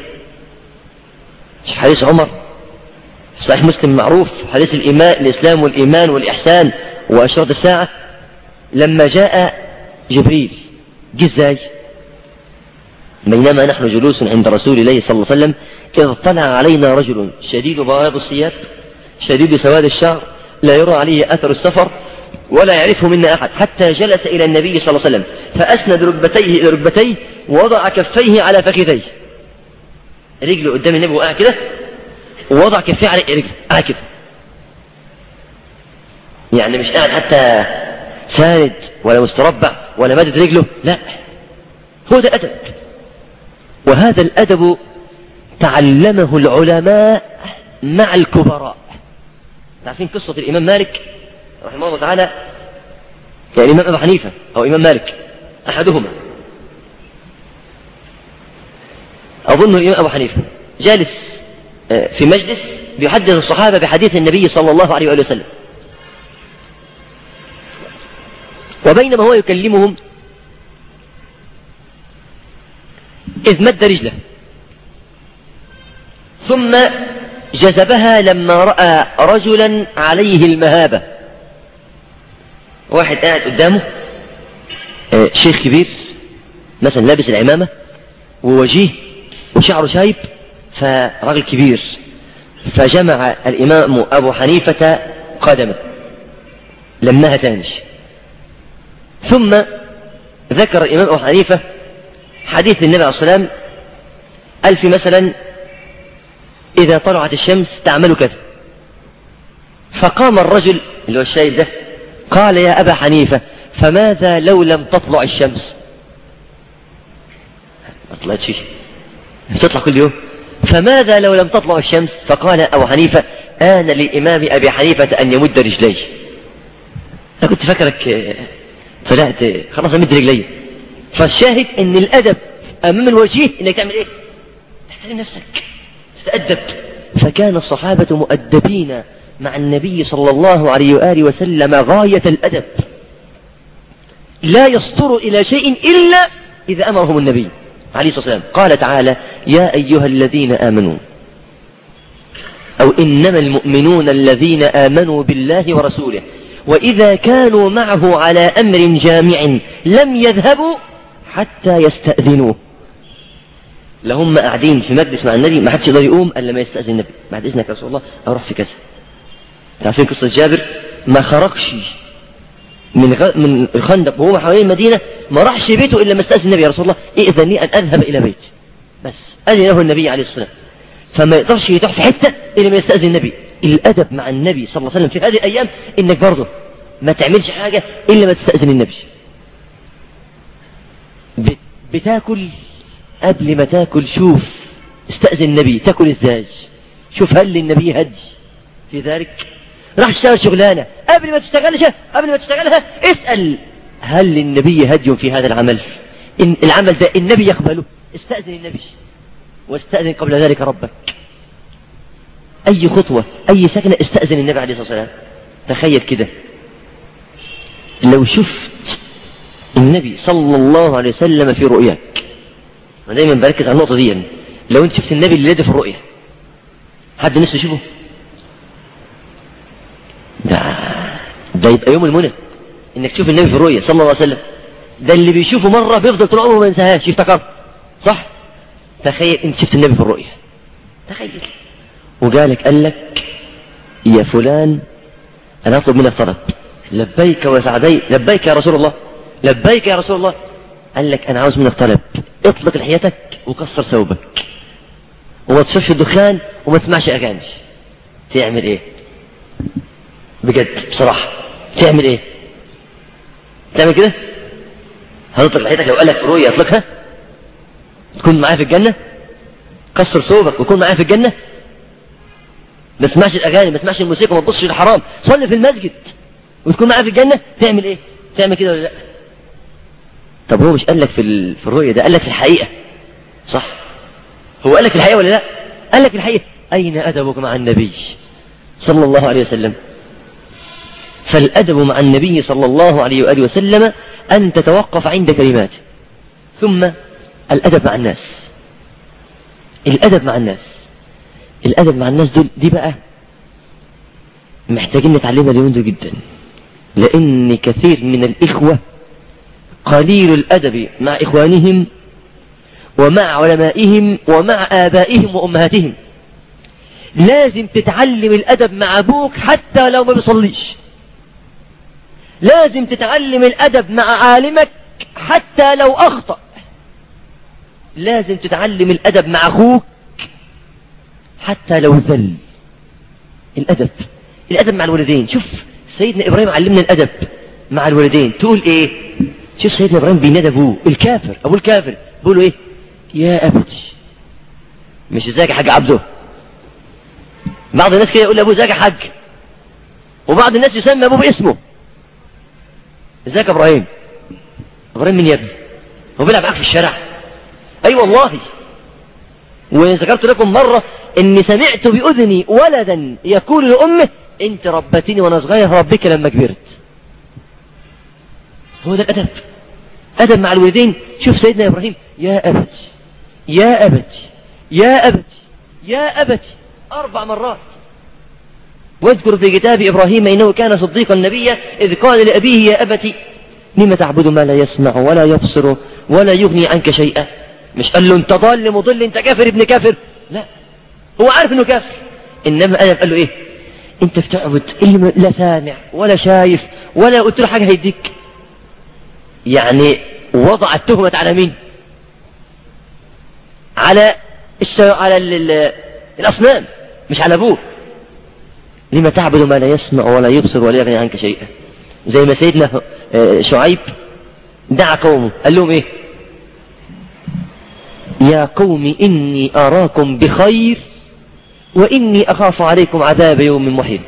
حديث عمر صحيح مسلم معروف حديث الإيمان الإسلام والإيمان والإحسان وأشراط الساعة لما جاء جبريل جه ازاي بينما نحن جلوس عند رسول الله صلى الله عليه وسلم إذ طلع علينا رجل شديد بياض الثياب شديد سواد الشعر لا يرى عليه أثر السفر ولا يعرفه منا أحد حتى جلس إلى النبي صلى الله عليه وسلم فأسند ركبتيه إلى ركبتيه ووضع كفيه على فخذيه رجله قدام النبي وقع كده ووضع كفيه على رجله قاعد كده يعني مش قاعد حتى ساند ولا مستربع ولا مدد رجله لا هو ده أدب وهذا الأدب تعلمه العلماء مع الكبراء تعرفين قصة الإمام مالك رحمه الله تعالى يعني الإمام أبو حنيفة أو إمام مالك أحدهما أظن الإمام أبو حنيفة جالس في مجلس بيحدث الصحابة بحديث النبي صلى الله عليه وآله وسلم وبينما هو يكلمهم إذ مد رجله ثم جذبها لما رأى رجلا عليه المهابة واحد قاعد قدامه آه شيخ كبير مثلا لابس العمامة ووجيه وشعره شايب فراجل كبير فجمع الإمام أبو حنيفة قدمه لمها تاني ثم ذكر الإمام أبو حنيفة حديث النبي عليه الصلاة والسلام قال في مثلا إذا طلعت الشمس تعمل كذا فقام الرجل اللي هو الشايب ده قال يا أبا حنيفة فماذا لو لم تطلع الشمس ما طلعتش تطلع كل يوم فماذا لو لم تطلع الشمس فقال أبو حنيفة آن للإمام أبي حنيفة أن يمد رجليه أنا كنت فاكرك طلعت خلاص أمد رجلي فالشاهد أن الأدب أمام الوجيه أنك تعمل إيه تحترم نفسك تتأدب فكان الصحابة مؤدبين مع النبي صلى الله عليه وآله وسلم غاية الأدب لا يصدر إلى شيء إلا إذا أمرهم النبي عليه الصلاة والسلام قال تعالى يا أيها الذين آمنوا أو إنما المؤمنون الذين آمنوا بالله ورسوله وإذا كانوا معه على أمر جامع لم يذهبوا حتى يستأذنوه لهم قاعدين في مجلس مع النبي ما حدش يقدر يقوم الا لما يستاذن النبي بعد اذنك يا رسول الله اروح في كذا تعرفين قصه جابر ما خرجش من غ... من الخندق وهو حوالين المدينه ما راحش بيته الا لما استاذن النبي يا رسول الله ائذن لي ان اذهب الى بيتي بس اذن له النبي عليه الصلاه والسلام فما يقدرش يروح في حته الا لما يستاذن النبي الادب مع النبي صلى الله عليه وسلم في هذه الايام انك برضه ما تعملش حاجه الا ما تستاذن النبي بتاكل قبل ما تاكل شوف استأذن النبي تاكل ازاي شوف هل للنبي هدي في ذلك راح اشتغل شغلانة قبل ما تشتغلها قبل ما تشتغلها اسأل هل للنبي هدي في هذا العمل إن العمل ده النبي يقبله استأذن النبي واستأذن قبل ذلك ربك أي خطوة أي سكنة استأذن النبي عليه الصلاة والسلام تخيل كده لو شفت النبي صلى الله عليه وسلم في رؤياك انا دايما بركز على النقطه دي يعني. لو انت شفت النبي اللي في الرؤيه حد نفسه يشوفه ده ده يبقى يوم المنى انك تشوف النبي في الرؤيه صلى الله عليه وسلم ده اللي بيشوفه مره بيفضل طول عمره ما ينساهاش يفتكر صح تخيل انت شفت النبي في الرؤيه تخيل وجالك قال لك يا فلان انا اطلب منك طلب لبيك وسعدي لبيك يا رسول الله لبيك يا رسول الله قال لك انا عاوز منك طلب اطلق لحيتك وكسر ثوبك وما تشوفش الدخان وما تسمعش اغاني تعمل ايه بجد بصراحه تعمل ايه تعمل كده هتطلق لحيتك لو قال لك رؤيا اطلقها تكون معايا في الجنه كسر ثوبك وكون معايا في الجنه ما تسمعش الاغاني ما تسمعش الموسيقى ما تبصش للحرام صلي في المسجد وتكون معايا في الجنه تعمل ايه تعمل كده ولا لا طب هو مش قال لك في ال... في الرؤيا ده قال لك في الحقيقه صح هو قال لك الحقيقة ولا لا قال لك الحقيقة أين أدبك مع النبي صلى الله عليه وسلم فالأدب مع النبي صلى الله عليه وآله وسلم أن تتوقف عند كلماته ثم الأدب مع الناس الأدب مع الناس الأدب مع الناس دول دي بقى محتاجين نتعلمها اليومين دول جدا لأن كثير من الإخوة قليل الأدب مع إخوانهم ومع علمائهم ومع آبائهم وأمهاتهم لازم تتعلم الأدب مع أبوك حتى لو ما بيصليش لازم تتعلم الأدب مع عالمك حتى لو أخطأ لازم تتعلم الأدب مع أخوك حتى لو ذل الأدب الأدب مع الوالدين شوف سيدنا إبراهيم علمنا الأدب مع الوالدين تقول إيه شوف سيدنا إبراهيم بينادى أبوه الكافر أبو الكافر بيقول له إيه يا أبتي مش ازيك يا حاج عبده بعض الناس كده يقول لأبوه ازيك يا حاج وبعض الناس يسمي أبوه باسمه ازيك يا إبراهيم إبراهيم مين يا ابني هو بيلعب معاك في الشارع أي أيوة والله وذكرت لكم مرة إني سمعت بأذني ولدا يقول لأمه أنت ربتني وأنا صغير ربك لما كبرت هو ده الأدب أدب مع الوالدين شوف سيدنا إبراهيم يا أبت يا أبت يا أبت يا أبت أربع مرات واذكر في كتاب إبراهيم إنه كان صديقا نبيا إذ قال لأبيه يا أبت لم تعبد ما لا يسمع ولا يبصر ولا يغني عنك شيئا مش قال له انت ضال مضل انت كافر ابن كافر لا هو عارف انه كافر انما انا قال له ايه انت بتعبد اللي لا سامع ولا شايف ولا قلت له حاجه هيديك يعني وضع التهمه على مين على الش... على ال... ال... الاصنام مش على ابوه لما تعبد ما لا يسمع ولا يبصر ولا يغني عنك شيئا زي ما سيدنا شعيب دعا قومه قال لهم ايه يا قوم إني أراكم بخير وإني أخاف عليكم عذاب يوم محيط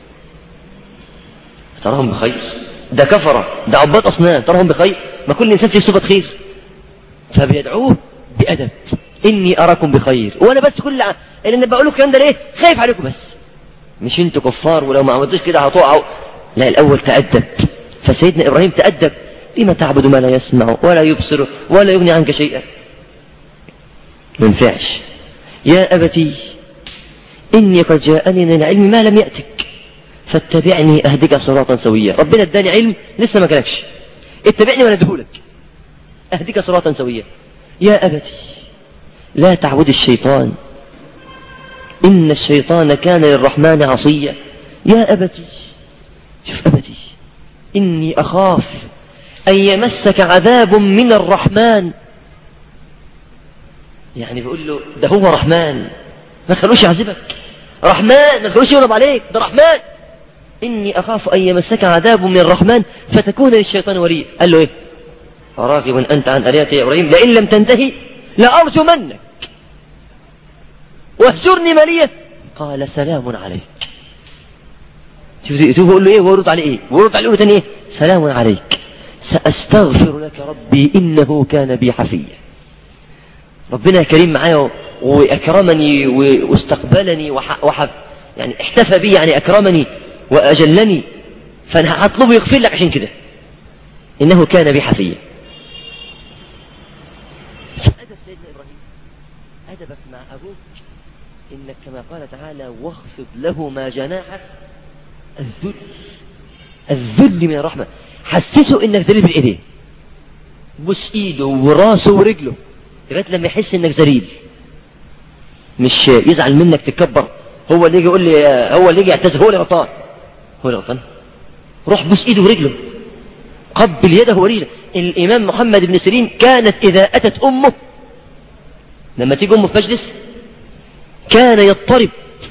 تراهم بخير ده كفرة ده عباد أصنام تراهم بخير ما كل إنسان فيه صفة خير فبيدعوه بأدب إني أراكم بخير وأنا بس كل ع... اللي أنا بقول الكلام ده ليه خايف عليكم بس مش انتوا كفار ولو ما عملتوش كده هتقعوا لا الأول تأدب فسيدنا إبراهيم تأدب لما تعبد ما لا يسمع ولا يبصر ولا يغني عنك شيئا ما ينفعش يا أبتي إني قد جاءني من العلم ما لم يأتك فاتبعني أهدك صراطا سويا ربنا اداني علم لسه ما كانكش اتبعني وانا اديهولك أهدك صراطا سويا يا أبتي لا تعبد الشيطان إن الشيطان كان للرحمن عصيا يا أبتي شوف أبتي إني أخاف أن يمسك عذاب من الرحمن يعني بيقول له ده هو رحمن ما تخلوش يعذبك رحمن ما تخلوش يغضب عليك ده رحمن إني أخاف أن يمسك عذاب من الرحمن فتكون للشيطان وليا قال له إيه راغب أنت عن آلهتي يا إبراهيم لئن لم تنتهي لأرجمنك واهجرني مليا قال سلام عليك شوف شوف بقول له ايه ويرد عليه ايه ويرد عليه تاني ايه سلام عليك سأستغفر لك ربي إنه كان بي حفيا ربنا كريم معايا وأكرمني واستقبلني وحف يعني احتفى بي يعني أكرمني وأجلني فأنا هطلبه يغفر لك عشان كده إنه كان بي حفيا أدب سيدنا إبراهيم أدبك مع أبوك إنك كما قال تعالى واخفض له ما جناح الذل الذل من الرحمة حسسه إنك ذليل بالإيدين بوس إيده وراسه ورجله لغايه لما يحس انك ذليل مش يزعل منك تكبر هو اللي يجي يقول لي هو اللي يجي يعتذر هو اللي غلطان هو اللي غلطان روح بوس ايده ورجله قبل يده ورجله الامام محمد بن سيرين كانت اذا اتت امه لما تيجي امه في مجلس كان يضطرب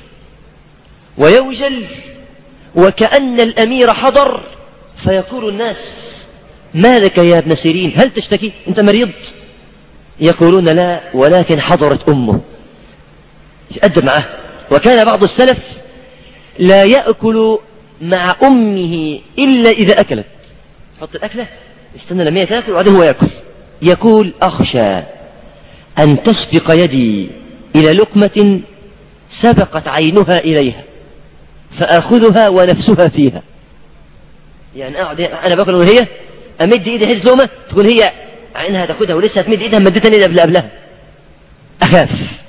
ويوجل وكأن الأمير حضر فيقول الناس ما لك يا ابن سيرين هل تشتكي أنت مريض يقولون لا ولكن حضرت أمه يتأدب معه وكان بعض السلف لا يأكل مع أمه إلا إذا أكلت حط الأكلة استنى لما هي تاكل وبعدين هو يأكل يقول أخشى أن تسبق يدي إلى لقمة سبقت عينها إليها فآخذها ونفسها فيها يعني أقعد أنا باكل وهي أمد إيدي حيث لقمة تكون هي عينها تاخدها ولسه تمد إيدها مدتها قبل قبلها أخاف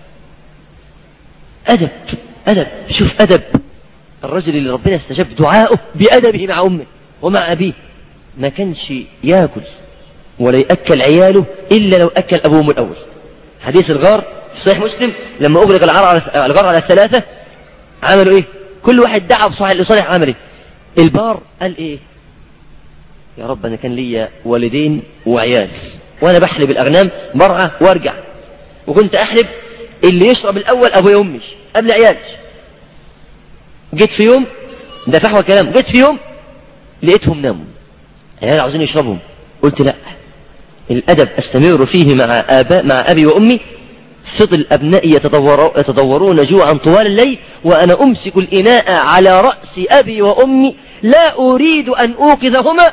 أدب أدب شوف أدب الرجل اللي ربنا استجاب دعاؤه بأدبه مع أمه ومع أبيه ما كانش ياكل ولا يأكل عياله إلا لو أكل أبوهم الأول حديث الغار في صحيح مسلم لما أغلق الغار على الغار على الثلاثة عملوا إيه كل واحد دعا بصالح لصالح عمله البار قال إيه يا رب أنا كان ليا والدين وعيال وأنا بحلب الأغنام برعى وارجع وكنت أحلب اللي يشرب الأول أبويا وأمي قبل عيالي جيت في يوم ده فحوى كلام جيت في يوم لقيتهم ناموا عيال عاوزين يشربهم قلت لا الأدب أستمر فيه مع آباء مع أبي وأمي فضل أبنائي يتدور يتدورون جوعا طوال الليل وأنا أمسك الإناء على رأس أبي وأمي لا أريد أن أوقظهما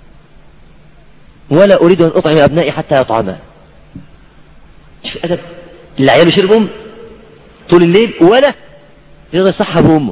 ولا أريد أن أطعم أبنائي حتى يطعما شوف أدب العيال يشربهم طول الليل ولا يقدر يصحى بأمه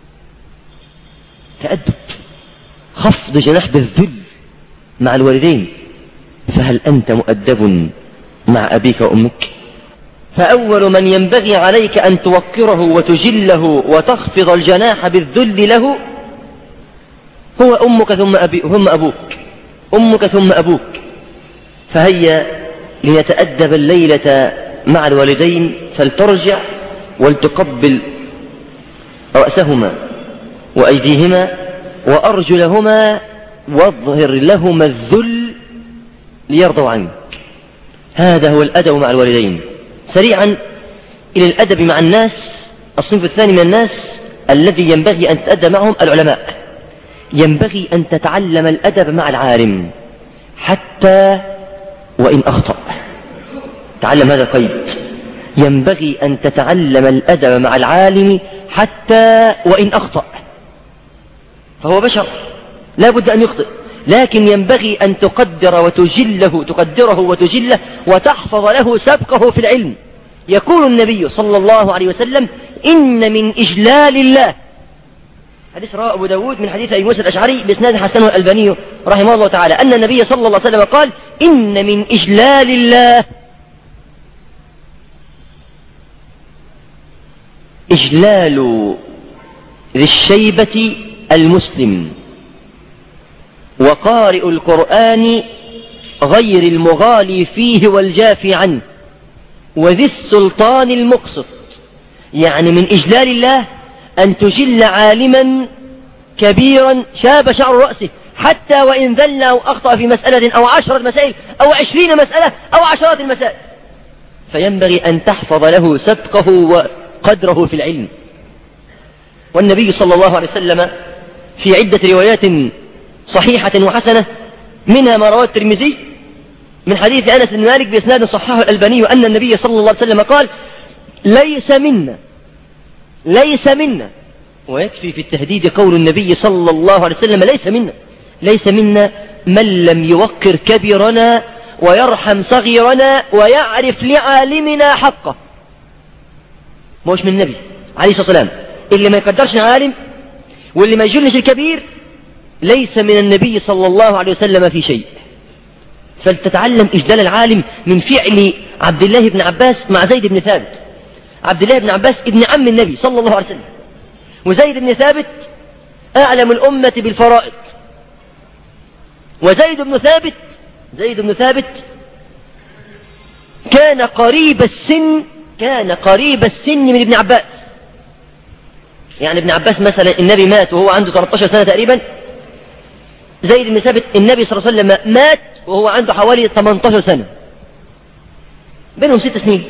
تأدب خفض جناح بالذل مع الوالدين فهل أنت مؤدب مع أبيك وأمك فأول من ينبغي عليك أن توقره وتجله وتخفض الجناح بالذل له هو أمك ثم, أبي ثم أبوك أمك ثم أبوك فهيا لنتأدب الليلة مع الوالدين فلترجع ولتقبل رأسهما وأيديهما وأرجلهما واظهر لهما الذل ليرضوا عنك هذا هو الأدب مع الوالدين سريعا إلى الأدب مع الناس الصنف الثاني من الناس الذي ينبغي أن تتأدب معهم العلماء ينبغي أن تتعلم الأدب مع العالم حتى وإن أخطأ تعلم هذا القيد ينبغي أن تتعلم الأدب مع العالم حتى وإن أخطأ فهو بشر لا بد أن يخطئ لكن ينبغي أن تقدر وتجله تقدره وتجله وتحفظ له سبقه في العلم يقول النبي صلى الله عليه وسلم إن من إجلال الله حديث رواه أبو داود من حديث أبي موسى الأشعري بإسناد حسن الألباني رحمه الله تعالى أن النبي صلى الله عليه وسلم قال إن من إجلال الله إجلال ذي الشيبة المسلم وقارئ القرآن غير المغالي فيه والجافي عنه وذي السلطان المقسط يعني من إجلال الله أن تجل عالما كبيرا شاب شعر رأسه حتى وإن ذل أو أخطأ في مسألة أو عشرة مسائل أو عشرين مسألة أو عشرات المسائل فينبغي أن تحفظ له سبقه وقدره في العلم والنبي صلى الله عليه وسلم في عدة روايات صحيحة وحسنة منها ما رواه الترمذي من حديث أنس بن مالك بإسناد صححه الألباني أن النبي صلى الله عليه وسلم قال ليس منا ليس منا ويكفي في التهديد قول النبي صلى الله عليه وسلم ليس منا ليس منا من لم يوقر كبيرنا ويرحم صغيرنا ويعرف لعالمنا حقه مش من النبي عليه الصلاة والسلام اللي ما يقدرش عالم واللي ما يجلش الكبير ليس من النبي صلى الله عليه وسلم في شيء فلتتعلم إجلال العالم من فعل عبد الله بن عباس مع زيد بن ثابت عبد الله بن عباس ابن عم النبي صلى الله عليه وسلم وزيد بن ثابت أعلم الأمة بالفرائض وزيد بن ثابت زيد بن ثابت كان قريب السن كان قريب السن من ابن عباس يعني ابن عباس مثلا النبي مات وهو عنده 13 سنة تقريبا زيد بن ثابت النبي صلى الله عليه وسلم مات وهو عنده حوالي 18 سنة بينهم ست سنين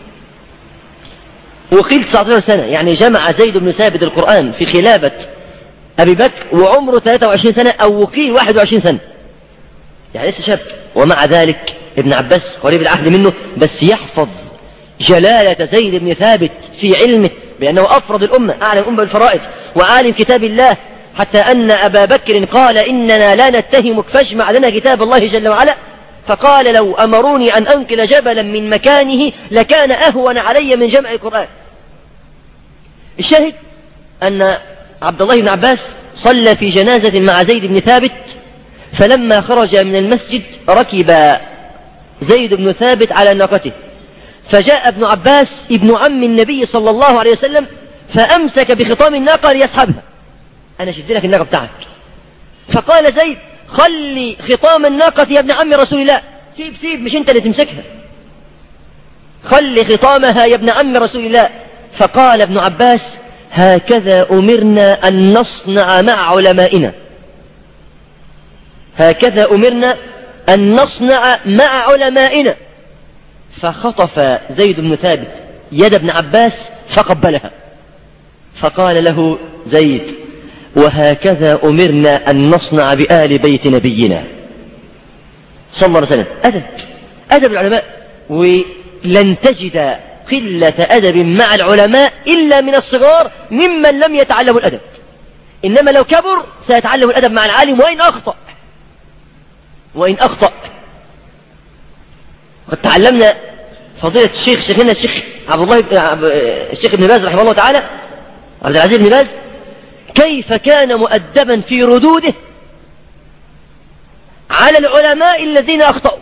وقيل 19 سنة يعني جمع زيد بن ثابت القرآن في خلافة أبي بكر وعمره 23 سنة أو وقيل 21 سنة يعني لسه شاب ومع ذلك ابن عباس قريب العهد منه بس يحفظ جلالة زيد بن ثابت في علمه بأنه أفرض الأمة أعلم الأمة بالفرائض وعالم كتاب الله حتى أن أبا بكر قال إننا لا نتهمك فاجمع لنا كتاب الله جل وعلا فقال لو أمروني أن أنقل جبلا من مكانه لكان أهون علي من جمع القرآن الشاهد أن عبد الله بن عباس صلى في جنازة مع زيد بن ثابت فلما خرج من المسجد ركب زيد بن ثابت على ناقته فجاء ابن عباس ابن عم النبي صلى الله عليه وسلم فأمسك بخطام الناقة ليسحبها أنا شفت لك الناقة بتاعك فقال زيد خلي خطام الناقة يا ابن عم رسول الله سيب سيب مش انت اللي تمسكها خلي خطامها يا ابن عم رسول الله فقال ابن عباس هكذا أمرنا أن نصنع مع علمائنا هكذا أمرنا أن نصنع مع علمائنا فخطف زيد بن ثابت يد ابن عباس فقبلها فقال له زيد وهكذا أمرنا أن نصنع بآل بيت نبينا صلى الله عليه وسلم أدب أدب العلماء ولن تجد قلة أدب مع العلماء إلا من الصغار ممن لم يتعلموا الأدب إنما لو كبر سيتعلم الأدب مع العالم وإن أخطأ وإن أخطأ قد تعلمنا فضيلة الشيخ شيخنا الشيخ عبد الله الشيخ ابن باز رحمه الله تعالى عبد العزيز بن باز كيف كان مؤدبا في ردوده على العلماء الذين أخطأوا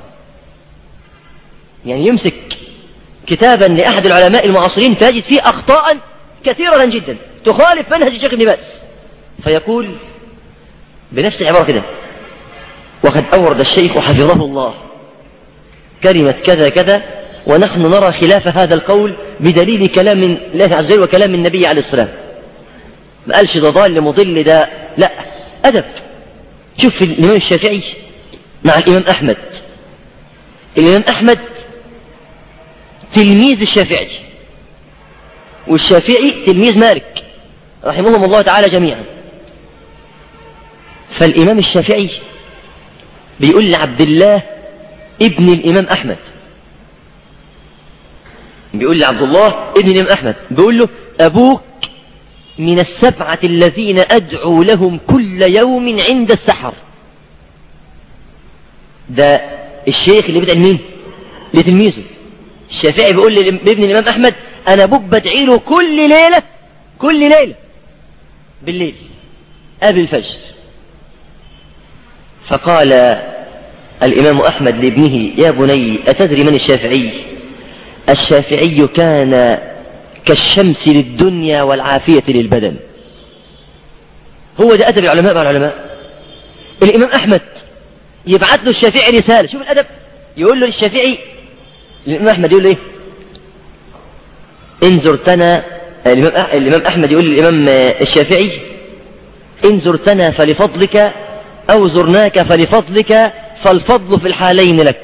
يعني يمسك كتابا لأحد العلماء المعاصرين تجد فيه أخطاء كثيرة جدا تخالف منهج الشيخ ابن باز فيقول بنفس العبارة كده وقد أورد الشيخ حفظه الله كلمة كذا كذا ونحن نرى خلاف هذا القول بدليل كلام الله عز وجل وكلام النبي عليه السلام ما قالش ده ضال مضل ده لا أدب شوف الإمام الشافعي مع الإمام أحمد الإمام أحمد تلميذ الشافعي والشافعي تلميذ مالك رحمهم الله تعالى جميعا فالإمام الشافعي بيقول لعبد الله ابن الإمام أحمد بيقول لعبد الله ابن الإمام أحمد بيقول له أبوك من السبعة الذين أدعو لهم كل يوم عند السحر ده الشيخ اللي بدأ مين لتلميذه الشافعي بيقول لابن الإمام أحمد أنا أبوك بدعي له كل ليلة كل ليلة بالليل قبل الفجر فقال الإمام أحمد لابنه يا بني أتدري من الشافعي الشافعي كان كالشمس للدنيا والعافية للبدن هو ده أدب العلماء مع العلماء الإمام أحمد يبعث له الشافعي رسالة شوف الأدب يقول له للشافعي الإمام أحمد يقول له إيه إن زرتنا الإمام, الإمام أحمد يقول للإمام الشافعي إن زرتنا فلفضلك أو زرناك فلفضلك فالفضل في الحالين لك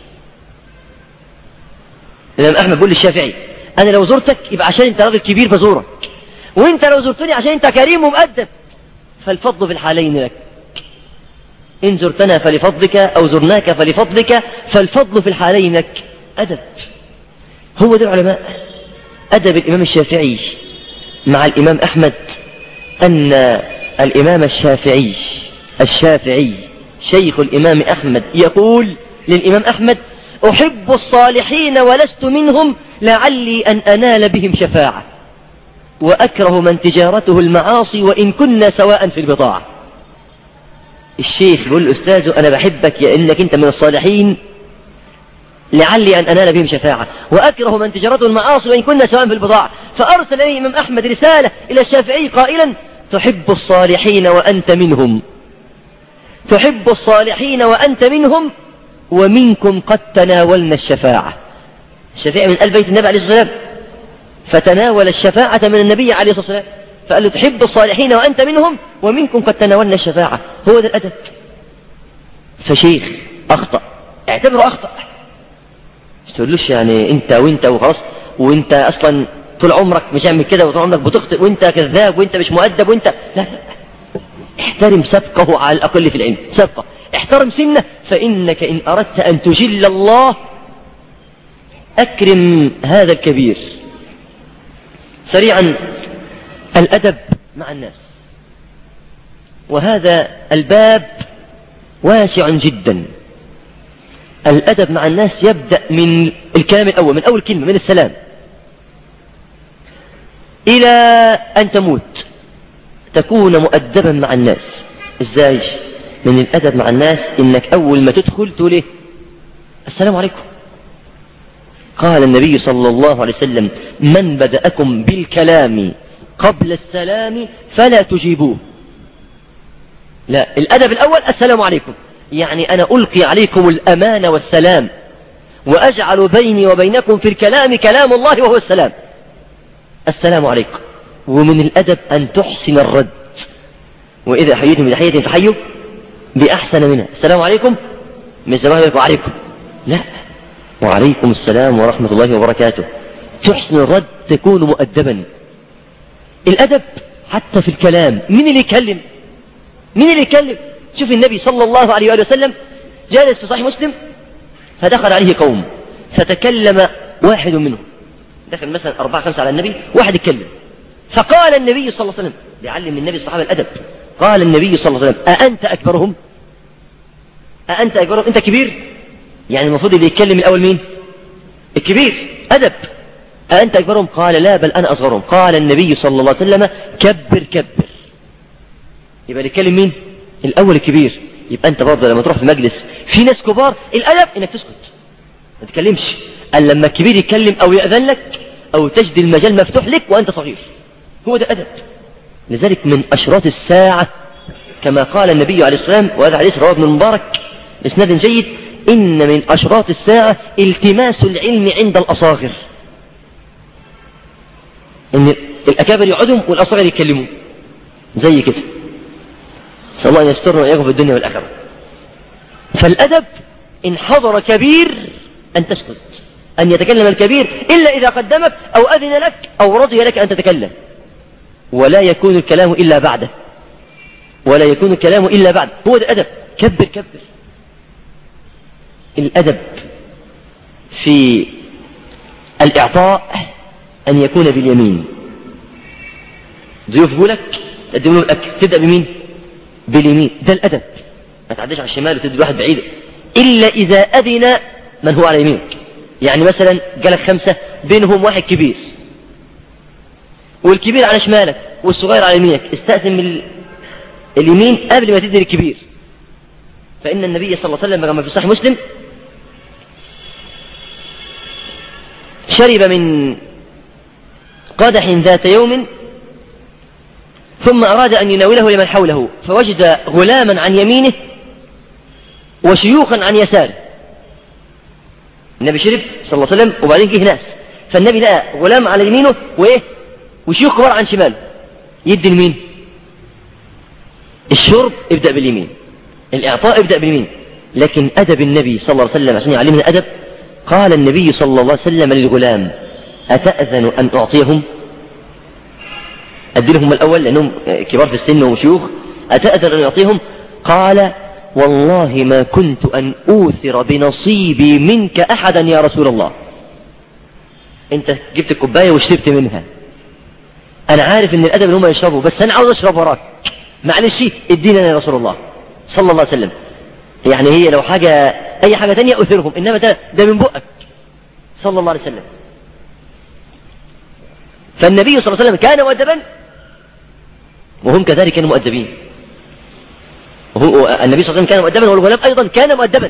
الإمام أحمد بيقول للشافعي أنا لو زرتك يبقى عشان أنت راجل كبير بزورك وأنت لو زرتني عشان أنت كريم ومؤدب فالفضل في الحالين لك إن زرتنا فلفضلك أو زرناك فلفضلك فالفضل في الحالين لك أدب هو ده العلماء أدب الإمام الشافعي مع الإمام أحمد أن الإمام الشافعي الشافعي شيخ الإمام أحمد يقول للإمام أحمد أحب الصالحين ولست منهم لعلي أن أنال بهم شفاعة وأكره من تجارته المعاصي وإن كنا سواء في البضاعة الشيخ يقول الأستاذ أنا بحبك يا إنك أنت من الصالحين لعلي أن أنال بهم شفاعة وأكره من تجارته المعاصي وإن كنا سواء في البضاعة فأرسل إليه الإمام أحمد رسالة إلى الشافعي قائلا تحب الصالحين وأنت منهم تحب الصالحين وأنت منهم ومنكم قد تناولنا الشفاعة الشفيع من آل بيت النبي عليه الصلاة والسلام فتناول الشفاعة من النبي عليه الصلاة والسلام فقال له تحب الصالحين وأنت منهم ومنكم قد تناولنا الشفاعة هو ده الأدب فشيخ أخطأ اعتبره أخطأ تقولوش يعني أنت وأنت وخلاص وأنت أصلا طول عمرك مش عامل كده وطول عمرك بتخطئ وأنت كذاب وأنت مش مؤدب وأنت لا لا احترم سبقه على الأقل في العلم سبقه احترم سنه فإنك إن أردت أن تجل الله أكرم هذا الكبير سريعا الأدب مع الناس وهذا الباب واسع جدا الأدب مع الناس يبدأ من الكلام الأول من أول كلمة من السلام إلى أن تموت تكون مؤدبا مع الناس إزاي من الأدب مع الناس إنك أول ما تدخل تقول إيه السلام عليكم قال النبي صلى الله عليه وسلم من بدأكم بالكلام قبل السلام فلا تجيبوه لا الأدب الأول السلام عليكم يعني أنا ألقي عليكم الأمان والسلام وأجعل بيني وبينكم في الكلام كلام الله وهو السلام السلام عليكم ومن الأدب أن تحسن الرد وإذا حييتم بتحية فحيوا بأحسن منها السلام عليكم من زمان وعليكم لا وعليكم السلام ورحمة الله وبركاته تحسن الرد تكون مؤدبا الأدب حتى في الكلام مين اللي يكلم مين اللي يكلم شوف النبي صلى الله عليه وآله وسلم جالس في صحيح مسلم فدخل عليه قوم فتكلم واحد منهم دخل مثلا أربعة خمسة على النبي واحد يتكلم فقال النبي صلى الله عليه وسلم ليعلم النبي الصحابة الأدب قال النبي صلى الله عليه وسلم أأنت أكبرهم أأنت أكبرهم أنت كبير يعني المفروض اللي يتكلم الأول مين الكبير أدب أأنت أكبرهم قال لا بل أنا أصغرهم قال النبي صلى الله عليه وسلم كبر كبر يبقى اللي يتكلم مين الأول الكبير يبقى أنت برضه لما تروح في مجلس في ناس كبار الأدب إنك تسكت ما تتكلمش قال لما الكبير يتكلم أو يأذن لك أو تجد المجال مفتوح لك وأنت صغير هو ده أدب لذلك من أشراط الساعة كما قال النبي عليه السلام وهذا حديث رواه ابن المبارك بإسناد جيد إن من أشراط الساعة التماس العلم عند الأصاغر إن الأكابر يقعدوا والأصاغر يتكلموا زي كده نسأل الله أن يسترنا وإياكم في الدنيا والآخرة فالأدب إن حضر كبير أن تسكت أن يتكلم الكبير إلا إذا قدمك أو أذن لك أو رضي لك أن تتكلم ولا يكون الكلام إلا بعده ولا يكون الكلام إلا بعد هو ده الأدب كبر كبر الأدب في الإعطاء أن يكون باليمين ضيوف يقولك تقدم له الأكل تبدأ بمين باليمين ده الأدب ما تعديش على الشمال وتدي واحد بعيد إلا إذا أذن من هو على يمينك يعني مثلا جالك خمسة بينهم واحد كبير والكبير على شمالك والصغير على يمينك استأذن من اليمين قبل ما تدي للكبير فإن النبي صلى الله عليه وسلم كما في صحيح مسلم شرب من قدح ذات يوم ثم أراد أن يناوله لمن حوله فوجد غلاما عن يمينه وشيوخا عن يساره النبي شرب صلى الله عليه وسلم وبعدين جه ناس فالنبي لقى غلام على يمينه وايه وشيوخ كبار عن شماله يدي لمين الشرب ابدأ باليمين الإعطاء ابدأ باليمين لكن أدب النبي صلى الله عليه وسلم عشان يعلمنا الأدب قال النبي صلى الله عليه وسلم للغلام أتأذن أن أعطيهم أدي لهم الأول لأنهم كبار في السن وشيوخ أتأذن أن أعطيهم قال والله ما كنت أن أوثر بنصيبي منك أحدا يا رسول الله أنت جبت الكوباية وشربت منها أنا عارف إن الأدب إن هم يشربوا بس أنا عاوز أشرب وراك معلش ادينا يا رسول الله صلى الله عليه وسلم يعني هي لو حاجة أي حاجة تانية أثرهم إنما ده, ده من بقك صلى الله عليه وسلم فالنبي صلى الله عليه وسلم كان مؤدبا وهم كذلك كانوا مؤدبين وهو النبي صلى الله عليه وسلم كان مؤدبا والغلام أيضا كان مؤدبا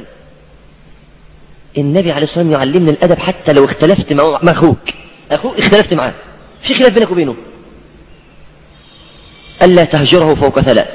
النبي عليه الصلاة والسلام يعلمنا الأدب حتى لو اختلفت مع أخوك أخوك اختلفت معاه في خلاف بينك وبينه ألا تهجره فوق ثلاث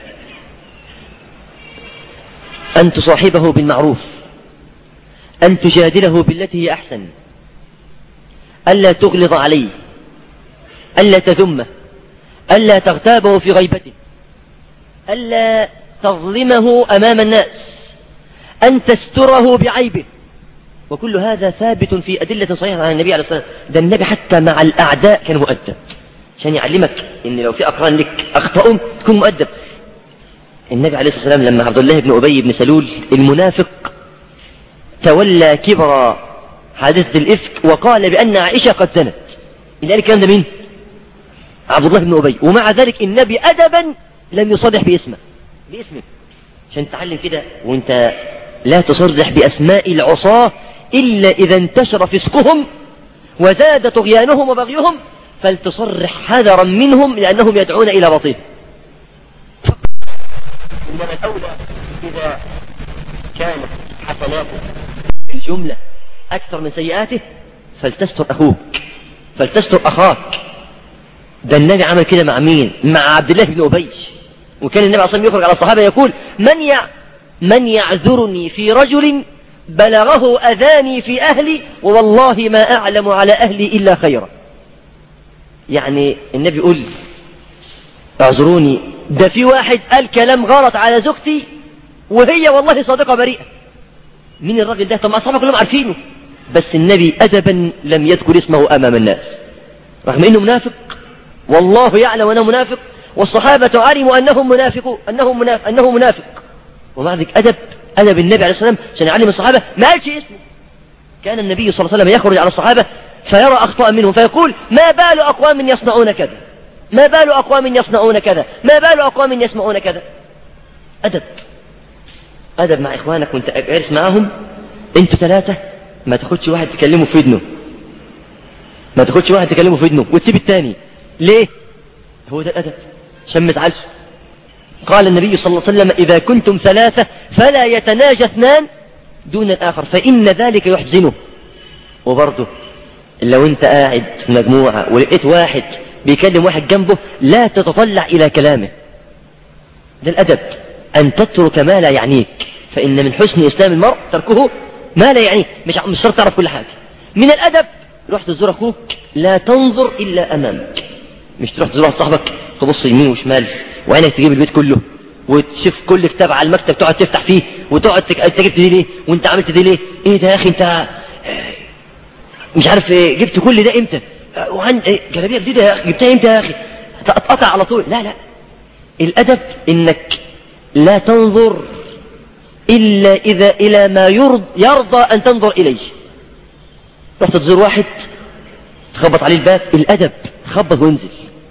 أن تصاحبه بالمعروف أن تجادله بالتي هي أحسن ألا تغلظ عليه ألا تذمه ألا تغتابه في غيبته ألا تظلمه أمام الناس أن تستره بعيبه وكل هذا ثابت في أدلة صحيحة عن النبي عليه الصلاة والسلام ده النبي حتى مع الأعداء كان مؤدب عشان يعلمك ان لو في اقران لك اخطاوا تكون مؤدب النبي عليه الصلاه والسلام لما عبد الله بن ابي بن سلول المنافق تولى كبر حادثه الافك وقال بان عائشه قد زنت ذلك كان ده مين عبد الله بن ابي ومع ذلك النبي ادبا لم يصرح باسمه باسمه عشان تتعلم كده وانت لا تصرح بأسماء العصاة إلا إذا انتشر فسقهم وزاد طغيانهم وبغيهم فلتصرح حذرا منهم لأنهم يدعون إلى باطل إنما الأولى إذا كانت حسناته في الجملة أكثر من سيئاته فلتستر أخوك فلتستر أخاك ده النبي عمل كده مع مين مع عبد الله بن أبي وكان النبي عليه الصلاة يخرج على الصحابة يقول من يع من يعذرني في رجل بلغه أذاني في أهلي والله ما أعلم على أهلي إلا خيرا يعني النبي يقول اعذروني ده في واحد قال كلام غلط على زوجتي وهي والله صادقة بريئة مين الراجل ده طب أصحابه كلهم عارفينه بس النبي أدبا لم يذكر اسمه أمام الناس رغم أنه منافق والله يعلم أنه منافق والصحابة علموا أنه منافق أنه منافق, أنه منافق ومع ذلك أدب أدب النبي عليه الصلاة والسلام عشان يعلم الصحابة ما قالش اسمه كان النبي صلى الله عليه وسلم يخرج على الصحابة فيرى أخطاء منهم فيقول ما بال أقوام يصنعون كذا ما بال أقوام يصنعون كذا ما بال أقوام يسمعون كذا أدب أدب مع إخوانك وانت جالس معاهم انتوا ثلاثة ما تاخدش واحد تكلمه في ودنه ما تاخدش واحد تكلمه في ودنه وتسيب الثاني ليه هو ده الأدب عشان ما تزعلش قال النبي صلى الله عليه وسلم إذا كنتم ثلاثة فلا يتناجى اثنان دون الآخر فإن ذلك يحزنه وبرضه لو انت قاعد في مجموعة ولقيت واحد بيكلم واحد جنبه لا تتطلع إلى كلامه ده الأدب أن تترك ما لا يعنيك فإن من حسن إسلام المرء تركه ما لا يعنيه مش مش شرط تعرف كل حاجة من الأدب رحت تزور أخوك لا تنظر إلا أمامك مش تروح تزور صاحبك تبص يمين وشمال وعينك تجيب البيت كله وتشوف كل كتاب على المكتب تقعد تفتح فيه وتقعد تك... انت جبت دي ليه وانت عملت دي ليه ايه ده يا اخي انت مش عارف ايه جبت كل ده امتى وعن ايه جلابيه جديده يا اخي جبتها امتى يا اخي تقطع على طول لا لا الادب انك لا تنظر الا اذا الى ما يرضى, يرضى ان تنظر اليه رحت تزور واحد تخبط عليه الباب الادب خبط وانزل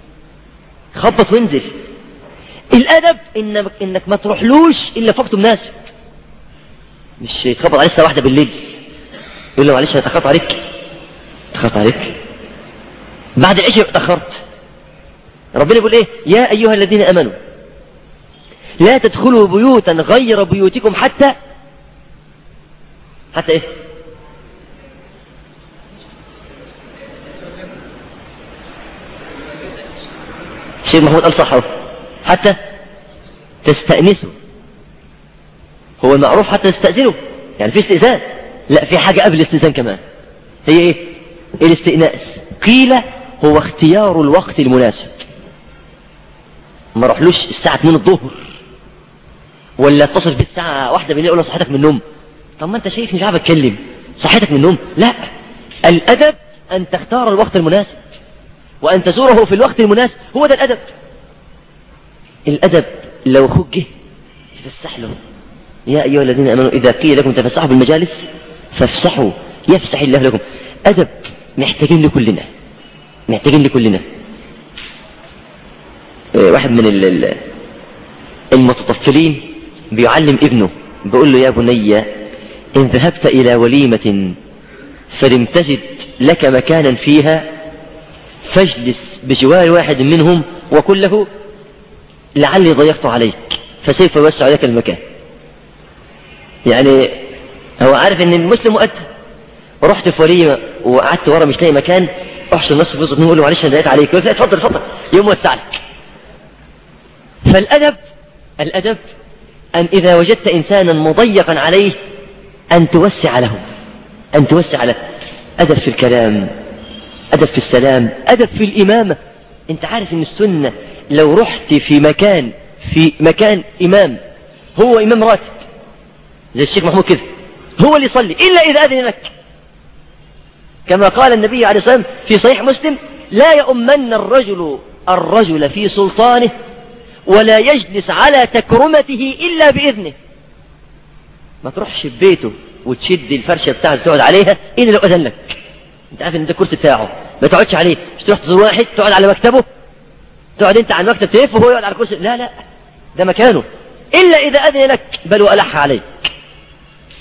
خبط وانزل الادب انك انك ما تروحلوش الا في وقت مناسب مش تخبط عليه الساعه واحده بالليل يقول له معلش انا اتاخرت عليك اتاخرت عليك بعد العشاء اتاخرت ربنا يقول ايه يا ايها الذين امنوا لا تدخلوا بيوتا غير بيوتكم حتى حتى ايه الشيخ محمود قال صح حتى تستأنسوا هو المعروف حتى تستأذنوا يعني في استئذان لا في حاجة قبل الاستئذان كمان هي ايه الاستئناس قيل هو اختيار الوقت المناسب ما رحلوش الساعة 2 الظهر ولا اتصل بالساعة واحدة بالليل يقول له صحتك من النوم طب ما انت شايف مش عارف اتكلم صحتك من النوم لا الادب ان تختار الوقت المناسب وان تزوره في الوقت المناسب هو ده الادب الادب لو اخوك جه تفسح له يا ايها الذين امنوا اذا قيل لكم تفسحوا بالمجالس فافسحوا يفسح الله لكم ادب محتاجين لكلنا محتاجين لكلنا واحد من المتطفلين بيعلم ابنه بيقول له يا بني إن ذهبت إلى وليمة فلم تجد لك مكانا فيها فاجلس بجوار واحد منهم وقل له لعلي ضيقت عليك فسوف يوسع لك المكان يعني هو عارف ان المسلم مؤدب رحت في وليمه وقعدت ورا مش لاقي مكان احسن نص جزء منه له معلش انا ضايقت عليك لا اتفضل اتفضل يوم وسع لك فالادب الادب ان اذا وجدت انسانا مضيقا عليه ان توسع له ان توسع له ادب في الكلام ادب في السلام ادب في الامامه انت عارف ان السنه لو رحت في مكان في مكان امام هو امام راتب زي الشيخ محمود كده هو اللي يصلي الا اذا اذن لك كما قال النبي عليه الصلاه والسلام في صحيح مسلم لا يؤمن الرجل الرجل في سلطانه ولا يجلس على تكرمته الا باذنه ما تروحش ببيته وتشد الفرشه بتاعته تقعد عليها الا لو اذن لك انت عارف ان ده الكرسي بتاعه ما تقعدش عليه مش تروح تزور واحد تقعد على مكتبه تقعد انت على المكتب تلف وهو يقعد على الكرسي لا لا ده مكانه الا اذا اذن لك بل والح عليك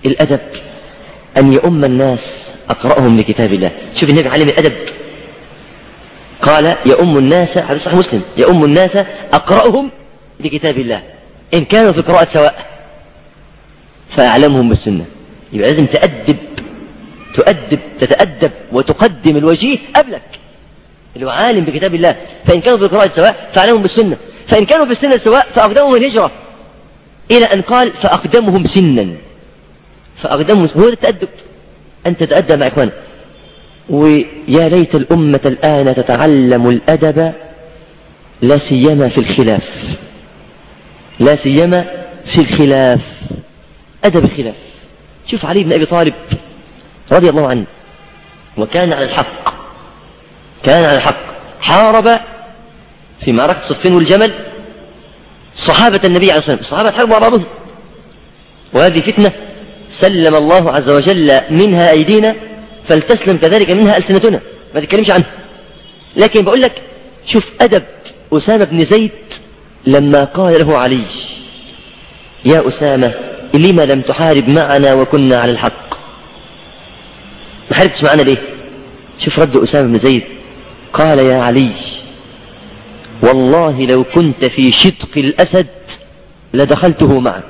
الأدب أن يؤم الناس أقرأهم لكتاب الله شوف النبي علم الأدب قال يؤم الناس هذا صحيح مسلم يؤم الناس أقرأهم لكتاب الله إن كانوا في قراءة سواء فأعلمهم بالسنة يبقى لازم تأدب تؤدب تتأدب وتقدم الوجيه قبلك اللي هو عالم بكتاب الله فإن كانوا في قراءة سواء فأعلمهم بالسنة فإن كانوا في السنة سواء فأقدمهم الهجرة إلى أن قال فأقدمهم سنا فأقدمهم هو التأدب أن تتأدب مع إخوانك ويا ليت الأمة الآن تتعلم الأدب لا سيما في الخلاف لا سيما في الخلاف أدب الخلاف شوف علي بن أبي طالب رضي الله عنه وكان على الحق كان على الحق حارب في معركة صفين والجمل صحابة النبي عليه الصلاة والسلام الصحابة حاربوا مع بعضهم وهذه فتنة سلم الله عز وجل منها أيدينا فلتسلم كذلك منها ألسنتنا ما تتكلمش عنها لكن بقول لك شوف أدب أسامة بن زيد لما قال له علي يا أسامة لما لم تحارب معنا وكنا على الحق ما حاربتش معنا ليه شوف رد أسامة بن زيد قال يا علي والله لو كنت في شدق الأسد لدخلته معك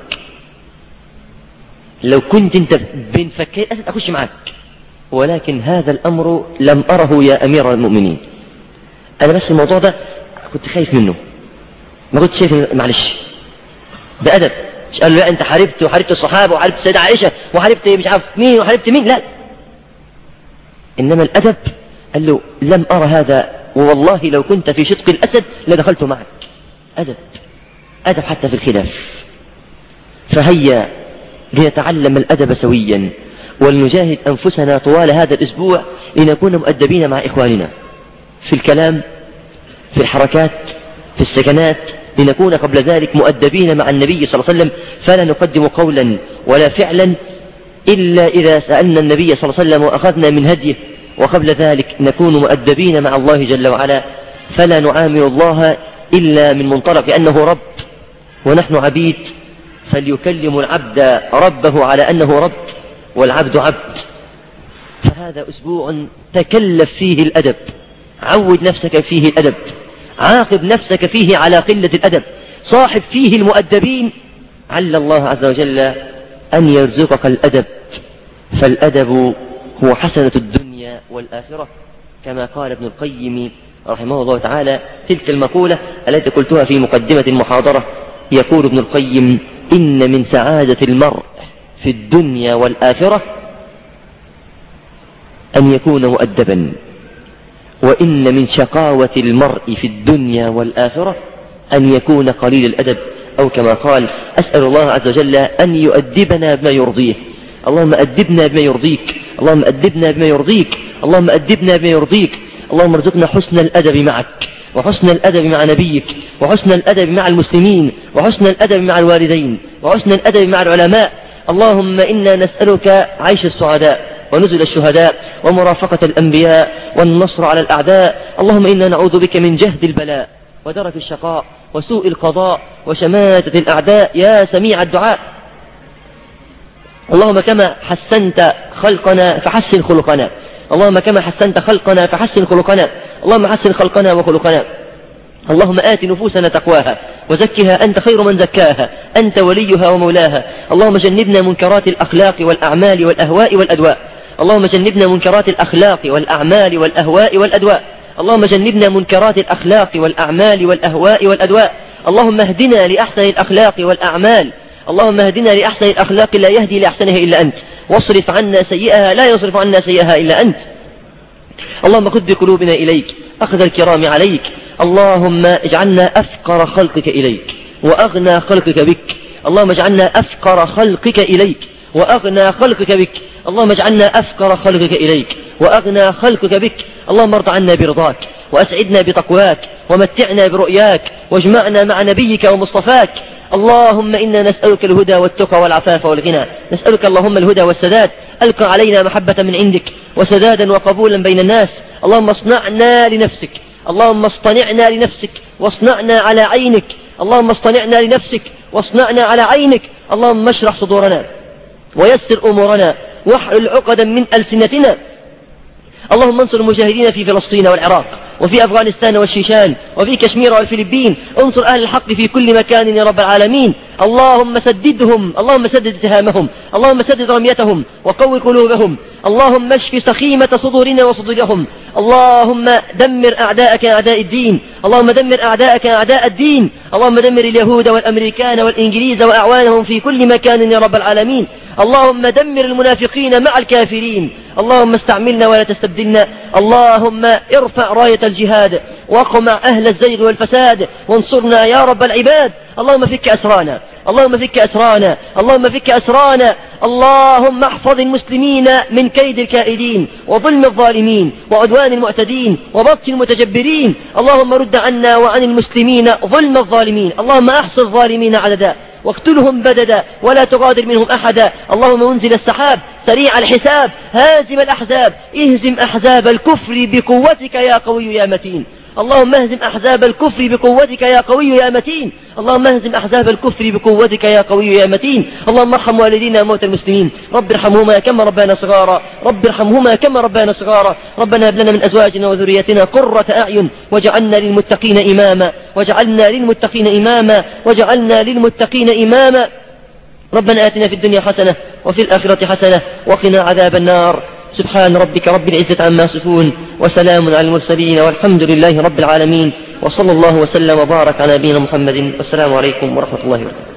لو كنت انت بين فكي الأسد أخش معك ولكن هذا الأمر لم أره يا أمير المؤمنين أنا بس الموضوع ده كنت خايف منه ما كنت شايف معلش بأدب مش قال له لا أنت حاربت وحاربت الصحابة وحاربت السيدة عائشة وحاربت مش عارف مين وحاربت مين لا إنما الأدب قال له لم أرى هذا ووالله لو كنت في شدق الأسد لدخلت معك أدب أدب حتى في الخلاف فهيا لنتعلم الأدب سويا ولنجاهد أنفسنا طوال هذا الأسبوع لنكون مؤدبين مع إخواننا في الكلام في الحركات في السكنات لنكون قبل ذلك مؤدبين مع النبي صلى الله عليه وسلم فلا نقدم قولا ولا فعلا إلا إذا سألنا النبي صلى الله عليه وسلم وأخذنا من هديه وقبل ذلك نكون مؤدبين مع الله جل وعلا فلا نعامل الله إلا من منطلق أنه رب ونحن عبيد فليكلم العبد ربه على أنه رب والعبد عبد فهذا أسبوع تكلف فيه الأدب عود نفسك فيه الأدب عاقب نفسك فيه على قلة الأدب صاحب فيه المؤدبين عل الله عز وجل أن يرزقك الأدب فالأدب هو حسنة الدنيا والآخرة كما قال ابن القيم رحمه الله تعالى تلك المقولة التي قلتها في مقدمة المحاضرة يقول ابن القيم إن من سعادة المرء في الدنيا والآخرة أن يكون مؤدبا وإن من شقاوة المرء في الدنيا والآخرة أن يكون قليل الأدب أو كما قال أسأل الله عز وجل أن يؤدبنا بما يرضيه اللهم أدبنا بما يرضيك اللهم أدبنا بما يرضيك اللهم أدبنا بما يرضيك اللهم ارزقنا حسن الأدب معك وحسن الأدب مع نبيك وحسن الأدب مع المسلمين وحسن الأدب مع الوالدين وحسن الأدب مع العلماء اللهم إنا نسألك عيش السعداء ونزل الشهداء ومرافقة الأنبياء والنصر على الأعداء اللهم إنا نعوذ بك من جهد البلاء ودرك الشقاء وسوء القضاء وشماتة الأعداء يا سميع الدعاء اللهم كما حسنت خلقنا فحسن خلقنا اللهم كما حسنت خلقنا فحسن خلقنا اللهم حسن خلقنا وخلقنا اللهم آت نفوسنا تقواها وزكها أنت خير من زكاها أنت وليها ومولاها اللهم جنبنا منكرات الأخلاق والأعمال والأهواء والأدواء اللهم جنبنا منكرات الأخلاق والأعمال والأهواء والأدواء اللهم جنبنا منكرات الأخلاق والأعمال والأهواء والأدواء اللهم اهدنا لأحسن الأخلاق والأعمال اللهم اهدنا لأحسن الأخلاق لا يهدي لأحسنها إلا أنت واصرف عنا سيئها لا يصرف عنا سيئها إلا أنت اللهم خذ بقلوبنا إليك أخذ الكرام عليك اللهم اجعلنا أفقر خلقك إليك وأغنى خلقك بك اللهم اجعلنا أفقر خلقك إليك وأغنى خلقك بك اللهم اجعلنا أفقر خلقك إليك وأغنى خلقك بك اللهم ارض عنا برضاك وأسعدنا بتقواك ومتعنا برؤياك واجمعنا مع نبيك ومصطفاك اللهم إنا نسألك الهدى والتقى والعفاف والغنى نسألك اللهم الهدى والسداد ألقى علينا محبة من عندك وسدادا وقبولا بين الناس اللهم اصنعنا لنفسك اللهم اصطنعنا لنفسك واصنعنا على عينك اللهم اصطنعنا لنفسك واصنعنا على عينك اللهم اشرح صدورنا ويسر أمورنا واحلل عقدا من ألسنتنا اللهم انصر المجاهدين في فلسطين والعراق وفي أفغانستان والشيشان وفي كشمير والفلبين انصر أهل الحق في كل مكان يا رب العالمين اللهم سددهم اللهم سدد اتهامهم اللهم سدد رميتهم وقوي قلوبهم اللهم اشف سخيمة صدورنا وصدورهم اللهم دمر أعداءك أعداء الدين اللهم دمر أعداءك أعداء الدين اللهم دمر اليهود والأمريكان والإنجليز وأعوانهم في كل مكان يا رب العالمين اللهم دمر المنافقين مع الكافرين اللهم استعملنا ولا تستبدلنا اللهم ارفع راية الجهاد واقمع أهل الزيغ والفساد وانصرنا يا رب العباد اللهم فك أسرانا اللهم فك أسرانا اللهم فك أسرانا اللهم احفظ المسلمين من كيد الكائدين وظلم الظالمين وعدوان المعتدين وبطش المتجبرين اللهم رد عنا وعن المسلمين ظلم الظالمين اللهم احص الظالمين عددا واقتلهم بددا ولا تغادر منهم أحدا اللهم منزل السحاب سريع الحساب هازم الأحزاب اهزم أحزاب الكفر بقوتك يا قوي يا متين اللهم اهزم أحزاب الكفر بقوتك يا قوي يا متين اللهم اهزم أحزاب الكفر بقوتك يا قوي يا متين اللهم ارحم والدينا موت المسلمين رب ارحمهما كما ربنا صغارا رب ارحمهما كما ربنا صغارا ربنا هب لنا من أزواجنا وذريتنا قرة أعين واجعلنا للمتقين إماما واجعلنا للمتقين إماما واجعلنا للمتقين إماما ربنا آتنا في الدنيا حسنة وفي الآخرة حسنة وقنا عذاب النار سبحان ربك رب العزة عما يصفون وسلام على المرسلين والحمد لله رب العالمين وصلى الله وسلم وبارك على نبينا محمد والسلام عليكم ورحمة الله وبركاته